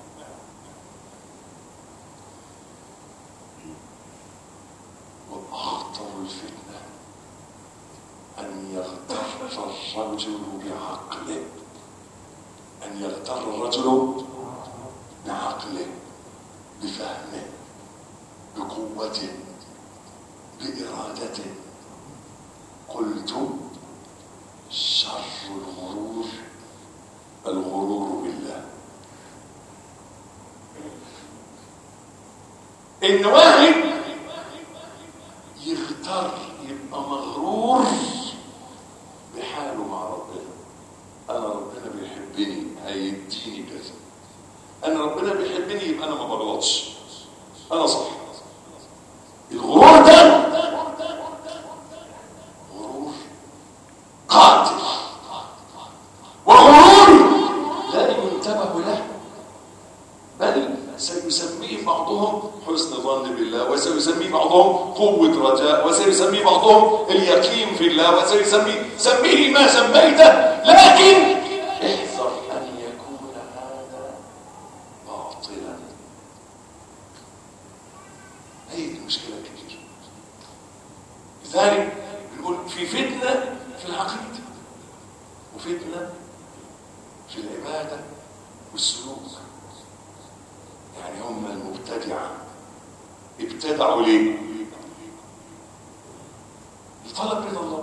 وأخطر الفتنة أن يغتر الرجل بعقله أن يغتر الرجل بعقله بفهمه بقوته بإرادته قلت شر الغرور الغرور بالله ان واحد يغتر يبقى مغرور بحاله مع ربنا انا ربنا بيحبني هيديني كذا انا ربنا بيحبني يبقى انا ما بغلطش انا صح الغرور ده غرور قاتل وغرور لا ينتبه له بل سيسميه بعضهم حسن ظن بالله وسيسميه بعضهم قوة رجاء وسيسميه بعضهم اليقين في الله وسيسميه سميه ما سميته لكن احذر أن يكون هذا باطلا هي دي المشكلة الكبيرة لذلك بنقول في فتنة في العقيدة وفتنة في العبادة والسلوك يعني هم المبتدعة ابتدعوا ليه؟ لطلب رضا الله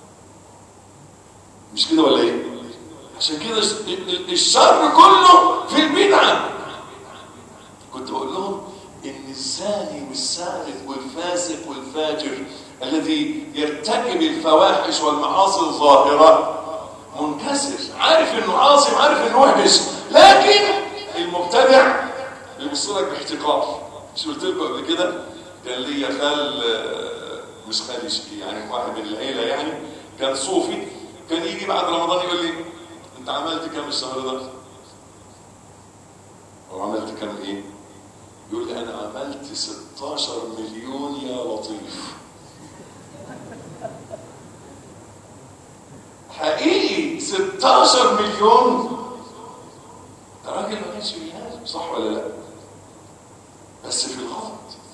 مش كده ولا ايه؟ عشان كده الشر كله في البدعة كنت بقول لهم ان الزاني والسارق والفاسق والفاجر الذي يرتكب الفواحش والمعاصي الظاهرة منكسر عارف انه عاصي وعارف انه وحش لكن المبتدع بيبص لك باحتقار مش قلت لكم قبل كده كان ليا خال آه، مش خالي شقي يعني واحد من العيله يعني كان صوفي كان يجي بعد رمضان يقول لي انت عملت كام الشهر ده؟ او عملت كام ايه؟ يقول لي انا عملت 16 مليون يا لطيف حقيقي 16 مليون ده راجل ما كانش بينام صح ولا لا؟ بس في الغلط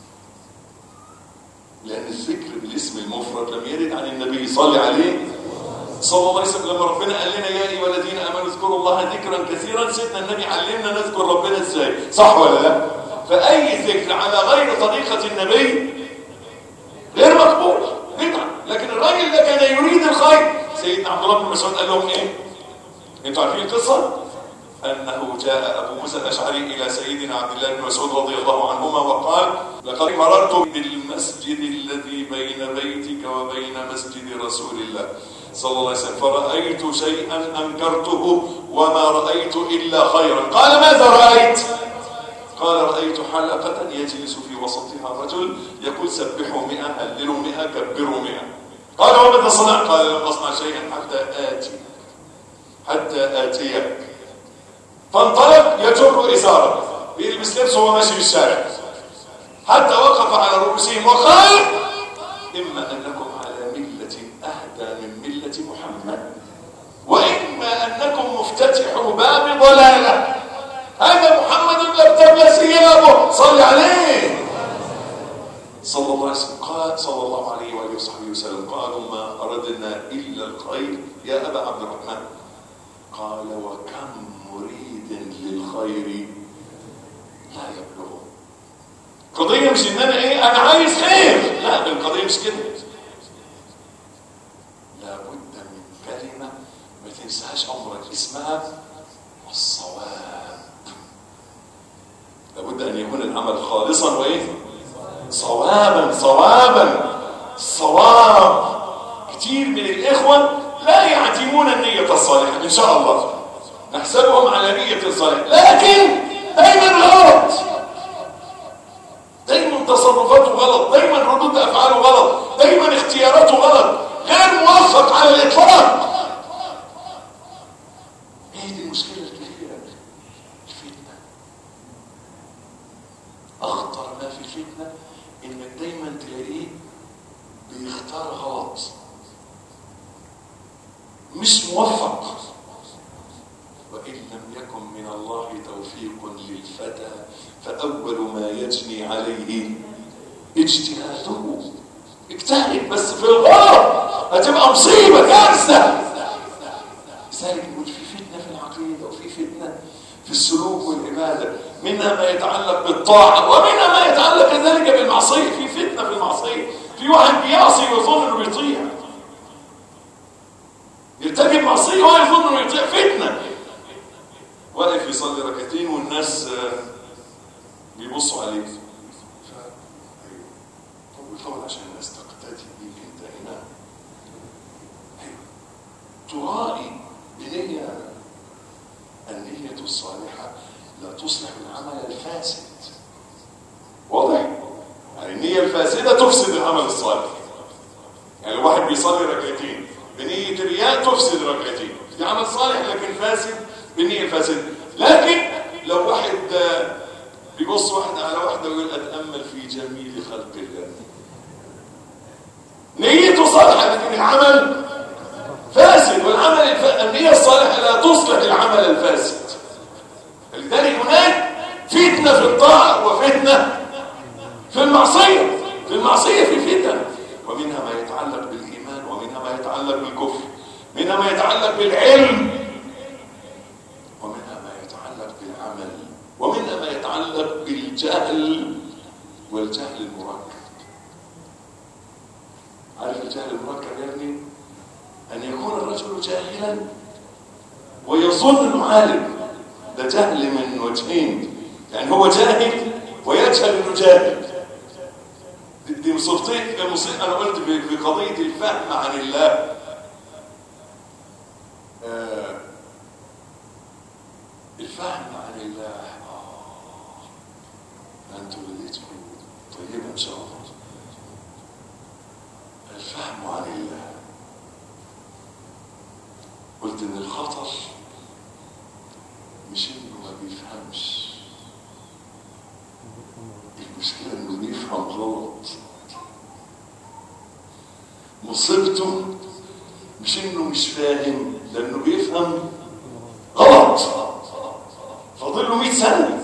لأن الذكر بالاسم المفرد لم يرد عن النبي صلى عليه صلى الله عليه وسلم لما ربنا قال لنا يا أيها الذين آمنوا اذكروا الله ذكرا كثيرا سيدنا النبي علمنا نذكر ربنا ازاي صح ولا لا؟ فأي ذكر على غير طريقة النبي غير مقبول بدعة لكن الراجل ده كان يريد الخير سيدنا عبد الله بن مسعود قال لهم ايه؟ انتوا عارفين القصة؟ أنه جاء أبو موسى الأشعري إلى سيدنا عبد الله بن مسعود رضي الله عنهما وقال لقد مررت بالمسجد الذي بين بيتك وبين مسجد رسول الله صلى الله عليه وسلم فرأيت شيئا أنكرته وما رأيت إلا خيرا قال ماذا رأيت؟ قال رأيت حلقة يجلس في وسطها رجل يقول سبحوا مئة هللوا مئة كبروا مئة قال وماذا صنع؟ قال لم أصنع شيئا حتى آتي حتى آتيك فانطلق يجر إزاره بيلبس لبسه وهو ماشي في الشارع حتى وقف على رؤوسهم وقال إما أنكم على ملة أهدى من ملة محمد وإما أنكم مفتتحوا باب ضلالة هذا محمد لم تبلى ثيابه صل عليه صلى الله عليه وسلم قال صلى الله عليه وآله وصحبه وسلم قالوا ما أردنا إلا الخير يا أبا عبد الرحمن قال وكم مريد للخير لا يبلغه قضية مش ان انا ايه انا عايز خير لا القضية مش كده لابد من كلمة ما تنساهاش عمرك اسمها الصواب لابد ان يكون العمل خالصا وايه صوابا صوابا الصواب كتير من الاخوه لا يعدمون النيه الصالحه ان شاء الله نحسبهم على نيه صالحه لكن دايما غلط دايما تصرفاته غلط دايما ردود افعاله غلط دايما اختياراته غلط غير موفق على الاطلاق ايه دي المشكله الكبيره الفتنه اخطر ما في الفتنه انك دايما تلاقيه بيختار غلط مش موفق وان لم يكن من الله توفيق للفتى فاول ما يجني عليه اجتهاده اجتهد بس في الغلط هتبقى مصيبه كارثه لذلك نقول في فتنه في العقيده وفي فتنه في السلوك والعباده منها ما يتعلق بالطاعه ومنها ما يتعلق كذلك بالمعصيه في فتنه في المعصيه في واحد بيعصي ويظن انه بيطيع يرتكب معصيه وهو يظن انه يطيع فتنه واقف يصلي ركعتين والناس آه، بيبصوا عليه ف... أيوه. طب طبعا عشان الناس تقتدي بيك انت هنا أيوه. ترائي بنية النية الصالحة لا تصلح العمل الفاسد واضح؟ يعني النية الفاسدة تفسد العمل الصالح يعني الواحد بيصلي ركعتين بنية الرياء تفسد ركعتين دي عمل صالح لكن فاسد بالنية الفاسدة لكن لو واحد آه، بيبص واحدة على واحدة ويقول أتأمل في جميل خلق الله نيته صالحة لكن العمل فاسد والعمل الف... النية الصالحة لا تصلح العمل الفاسد لذلك هناك فتنة في الطاعة وفتنة في المعصية في المعصية في فتن ومنها ما يتعلق بالإيمان ومنها ما يتعلق بالكفر منها ما يتعلق بالعلم ومنها ما يتعلق بالعمل ومنها ما يتعلق بالجهل والجهل المركب عارف الجهل المركب يا ابني أن يكون الرجل جاهلا ويظن انه عالم ده جهل من وجهين يعني هو جاهل ويجهل انه جاهل دي- دي مصيبتين مصيبة انا قلت ب- بقضيه الفهم عن الله آه، الفهم عن الله آه، انتوا بديتوا طيبه ان شاء الله الفهم عن الله قلت ان الخطر مش انه ما بيفهمش المشكله انه بيفهم غلط مصيبته مش انه مش فاهم لانه بيفهم غلط فاضل له 100 سنه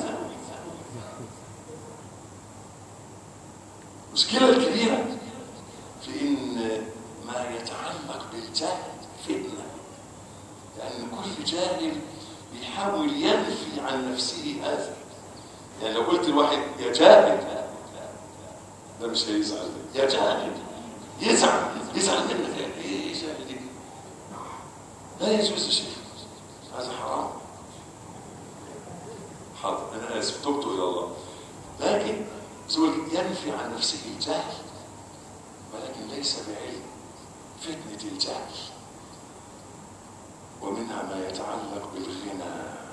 المشكله الكبيره في ان ما يتعلق بالجهل فتنه لأن كل جاهل بيحاول ينفي عن نفسه هذا يعني لو قلت لواحد يا جاهل ده مش هيزعل يا جاهل يزعل يزعل منك يعني ايه جاهل دي لا يجوز شيء هذا حرام حاضر انا اسف تبت الى الله لكن زول ينفي عن نفسه الجهل ولكن ليس بعلم فتنه الجهل ومنها ما يتعلق بالغنى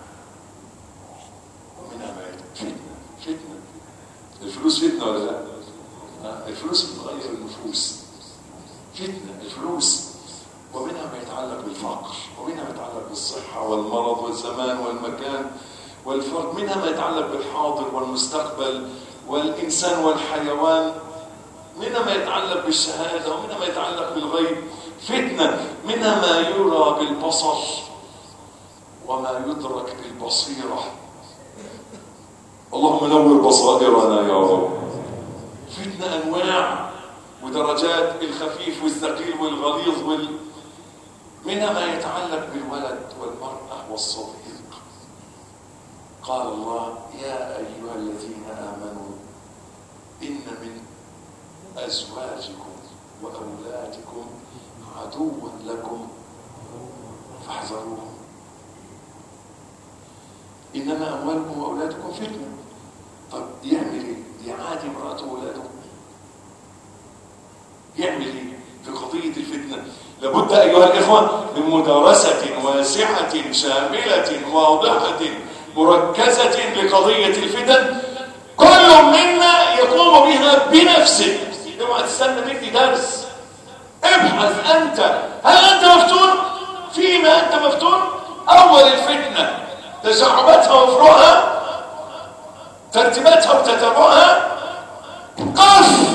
ومنها ما يتعلق فتنة فتنة الفلوس فتنة ولا لا؟ ها؟ الفلوس بتغير النفوس فتنة الفلوس ومنها ما يتعلق بالفقر ومنها ما يتعلق بالصحة والمرض والزمان والمكان والفرق منها ما يتعلق بالحاضر والمستقبل والإنسان والحيوان منها ما يتعلق بالشهادة ومنها ما يتعلق بالغيب فتنة منها ما يرى بالبصر وما يدرك بالبصيرة اللهم نور بصائرنا يا رب فتنة أنواع ودرجات الخفيف والثقيل والغليظ وال... منها ما يتعلق بالولد والمرأة والصديق قال الله يا أيها الذين آمنوا إن من أزواجكم وأولادكم عدوا لكم فاحذروهم إنما أموالكم وأولادكم فتنة طب يعمل إيه؟ يعادي امرأته وأولاده يعمل إيه في قضية الفتنة لابد أيها الإخوة من مدارسة واسعة شاملة واضحة مركزة لقضية الفتن كل منا يقوم بها بنفسه اوعى تستنى مني درس ابحث انت هل انت مفتون فيما انت مفتون اول الفتنه تشعباتها وفروعها ترتيباتها وتتابعها قف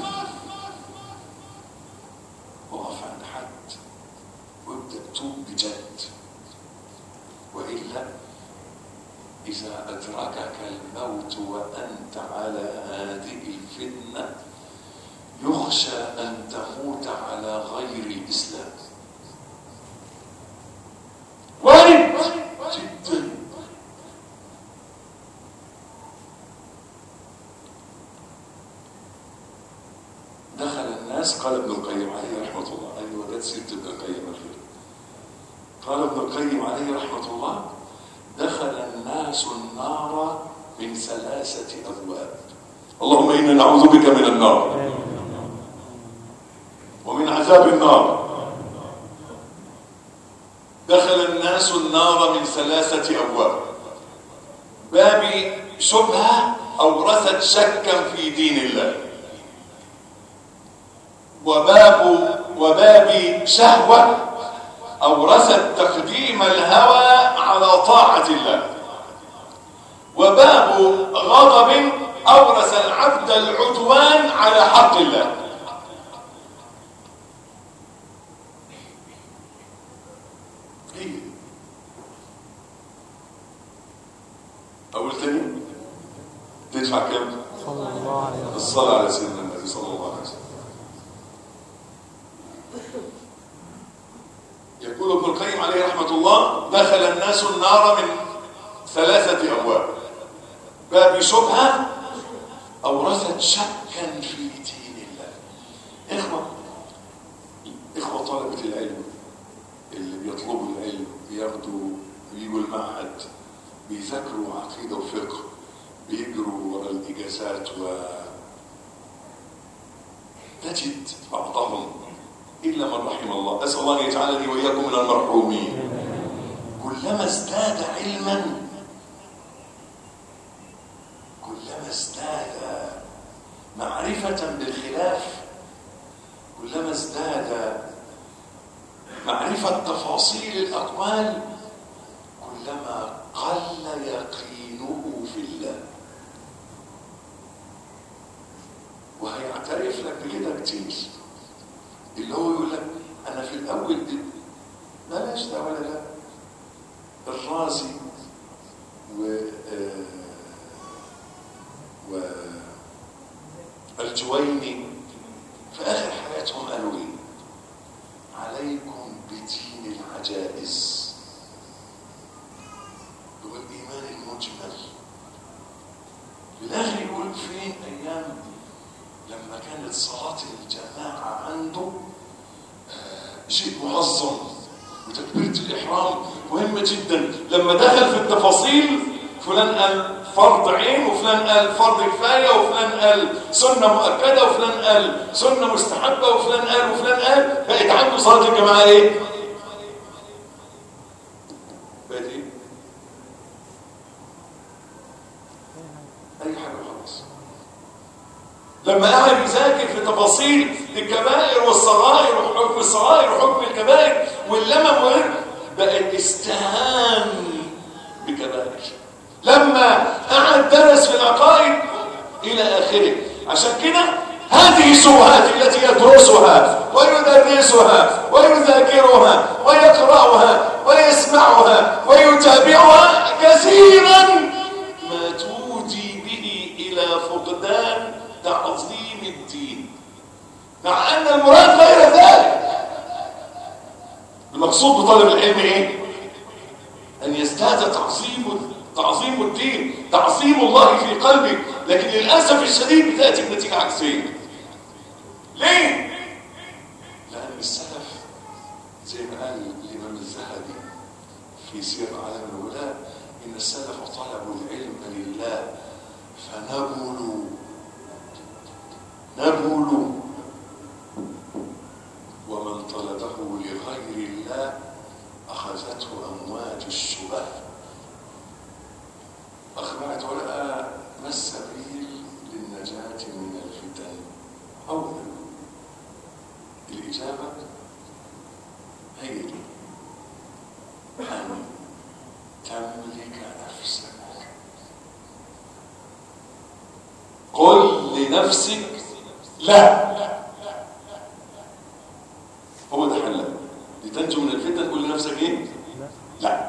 وقف عند حد وابدا توب بجد والا إذا أدركك الموت وأنت على هذه الفتنة يخشى أن تموت على غير الإسلام وارد جدا دخل الناس قال ابن القيم عليه رحمة الله أيوة ده سيرة ابن القيم الخير قال ابن القيم عليه رحمة الله دخل الناس النار من ثلاثة أبواب اللهم إنا نعوذ بك من النار ومن عذاب النار دخل الناس النار من ثلاثة أبواب باب شبهة أورثت شكا في دين الله وباب وباب شهوة أورثت تقديم الهوى على طاعة الله وباب غضب أورث العبد العدوان على حق الله إيه؟ أول تاني تدفع كم؟ صلى الله عليه وسلم الصلاة على سيدنا النبي صلى الله عليه وسلم يقول ابن القيم عليه رحمة الله دخل الناس النار من ثلاثة أبواب باب شبهة أورثت شكا في دين الله إخوة إخوة طلبة العلم اللي بيطلبوا العلم بياخدوا بيجوا المعهد بيذاكروا عقيدة وفقه بيجروا ورا الإجازات و تجد بعضهم إلا من رحم الله أسأل الله أن يجعلني وإياكم من المرحومين كلما ازداد علما كلما ازداد معرفة بالخلاف كلما ازداد معرفة تفاصيل الأقوال كلما قل يقينه في الله وهيعترف لك بكده كتير اللي هو يقول لك انا في الاول دي بلاش ده ولا لا الرازي و آه، و الجويني في اخر حياتهم قالوا ايه عليكم بدين العجائز هو الايمان المجمل في الاخر يقول فين ايام لما كانت صلاة الجماعة عنده آه، شيء معظم وتكبيرة الإحرام مهمة جدا لما دخل في التفاصيل فلان قال فرض عين وفلان قال فرض كفاية وفلان قال سنة مؤكدة وفلان قال سنة مستحبة وفلان قال وفلان قال بقت عنده صلاة الجماعة ايه؟ بقت ايه؟ أي حاجة خلاص لما قعد يذاكر في تفاصيل الكبائر والصغائر وحكم الصغائر وحكم الكبائر واللمم وإيه بقى استهان بكبائر لما قعد درس في العقائد إلى آخره عشان كده هذه الشبهات التي يدرسها ويدرسها ويذاكرها ويقرأها ويسمعها ويتابعها كثيرا ما تودي به إلى فقدان تعظيم الدين مع أن المراد غير ذلك المقصود المقصود بطلب العلم ايه ان يزداد تعظيم تعظيم الدين تعظيم الله في قلبك لكن للاسف الشديد بتاتي بنتيجه عكسيه ليه لان السلف زي ما قال الامام الذهبي في سير عالم الولاء ان السلف طلبوا العلم لله فنبلوا نبلوا ومن طلبه لغير الله أخذته أمواج الشبه أخبرت ولا ما السبيل للنجاة من الفتن أولا الإجابة هي دي أن تملك نفسك قل لنفسك لا هو ده حلها لتنجو من الفتن قل لنفسك ايه لا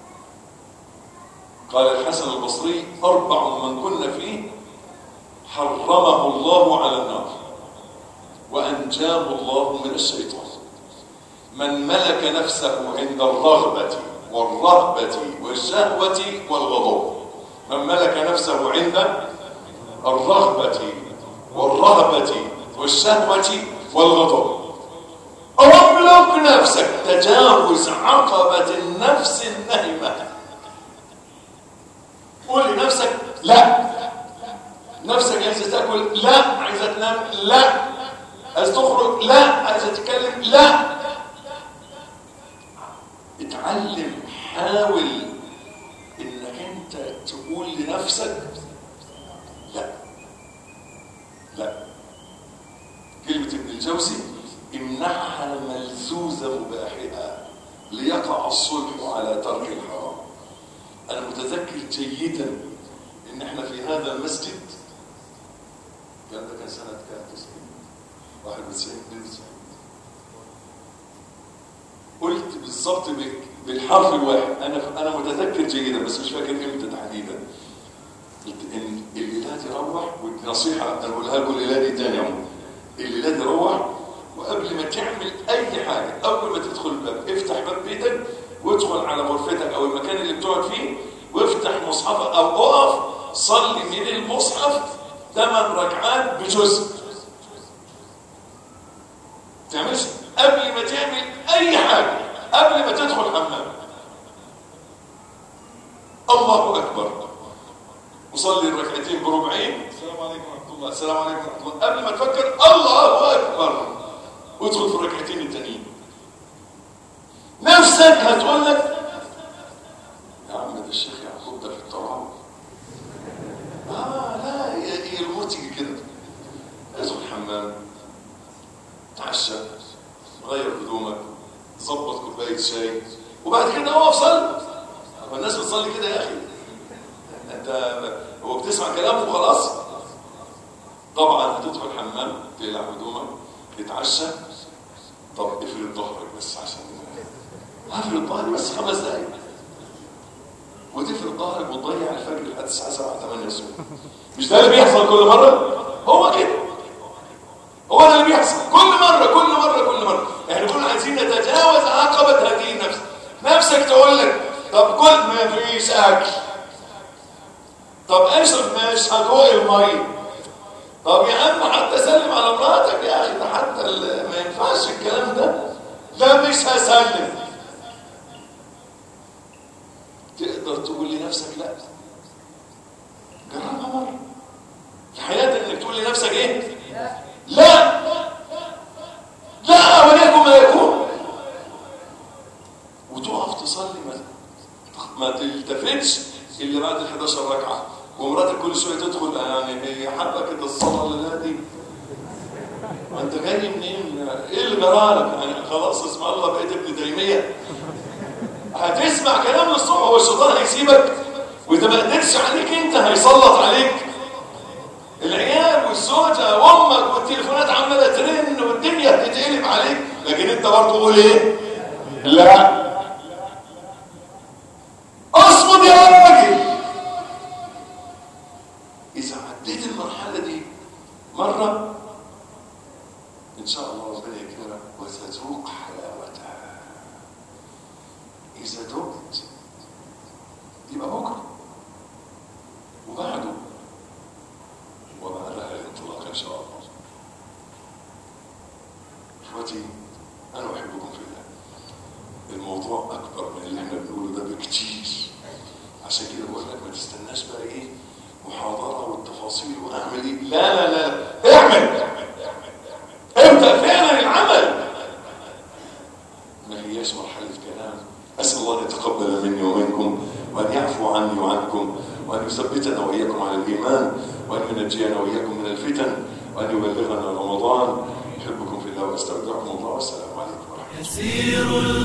قال الحسن البصري اربع من كن فيه حرمه الله على النار وانجاه الله من الشيطان من ملك نفسه عند الرغبه والرهبه والشهوه والغضب من ملك نفسه عند الرغبه والرهبه والشهوه والغضب املك نفسك تجاوز عقبة النفس النهمة قول لنفسك لا نفسك عايزة تاكل لا عايزة تنام لا عايزة تخرج لا عايزة تتكلم لا اتعلم حاول انك انت تقول لنفسك لا لا كلمة ابن الجوزي امنعها ملزوز مباحها ليقع الصلح على ترك الحرام انا متذكر جيدا ان احنا في هذا المسجد الكلام ده كان سنه كام 90 91 92 قلت بالظبط بالحرف الواحد انا انا متذكر جيدا بس مش فاكر امتى تحديدا قلت ان الليلات يروح والنصيحه انا بقولها لكم الليله دي تاني يوم الليلات يروح وقبل ما تعمل اي حاجه اول ما تدخل الباب افتح باب بيتك وادخل على غرفتك او المكان اللي بتقعد فيه وافتح مصحفك او اقف صلي من المصحف ثمان ركعات بجزء تعملش قبل ما تعمل اي حاجه قبل ما تدخل حمام الله اكبر وصلي الركعتين بربعين السلام عليكم ورحمه الله السلام عليكم ورحمه الله قبل ما تفكر الله اكبر وادخل في الركعتين التانيين نفسك هتقول لك يا عم ده الشيخ يعقوب ده في التراب اه لا هي الامور تيجي كده ادخل الحمام تعشى غير هدومك ظبط كوبايه شاي وبعد كده اقف صلي هو الناس بتصلي كده يا اخي انت هو بتسمع كلامه وخلاص طبعا هتدخل الحمام تقلع هدومك تتعشى طب افرد ظهرك بس عشان افرد ظهري بس خمس دقايق وتفرد ظهرك وتضيع الفجر لحد الساعه 7 8 الصبح مش ده اللي بيحصل كل مره هو كده هو ده اللي بيحصل كل مره كل مره كل مره احنا كنا عايزين نتجاوز عقبه هذه النفس نفسك تقول لك طب كل ما فيش اكل طب اشرب مش هدوق الميه طب يا عم حتى سلم على مراتك يا اخي ده حتى ما ينفعش الكلام ده لا مش هسلم تقدر تقول لنفسك لا جربها مره في حياتك انك تقول لنفسك ايه لا لا وليكن ما يكون وتقف تصلي ما ما تلتفتش الا بعد ال 11 ركعه ومراتك كل شويه تدخل يعني هي حابه كده الصلاه اللي دي ما انت جاي منين ايه اللي جرالك يعني خلاص اسم الله بقيت ابن تيميه هتسمع كلام للصبح هو الشيطان هيسيبك واذا ما قدرش عليك انت هيسلط عليك العيال والزوجه وامك والتليفونات عماله ترن والدنيا بتتقلب عليك لكن انت برضه قول ايه لا اصمد يا راجل إذا عديت المرحلة دي مرة إن شاء الله ربنا يكرمك وستذوق حلاوتها إذا دقت يبقى بكرة وبعده وبعدها الانطلاق إن شاء الله إخوتي أنا أحبكم في الله الموضوع أكبر من اللي احنا بنقوله ده بكتير عشان كده بقول لك ما تستناش بقى إيه محاضرة والتفاصيل وأعمل إيه لا لا لا اعمل ابدأ فعلا العمل ما هياش مرحلة كلام أسأل الله أن يتقبل مني ومنكم وأن يعفو عني وعنكم وأن يثبتنا وإياكم على الإيمان وأن ينجينا وإياكم من الفتن وأن يبلغنا رمضان أحبكم في الله وأستودعكم الله والسلام عليكم ورحمة الله يسير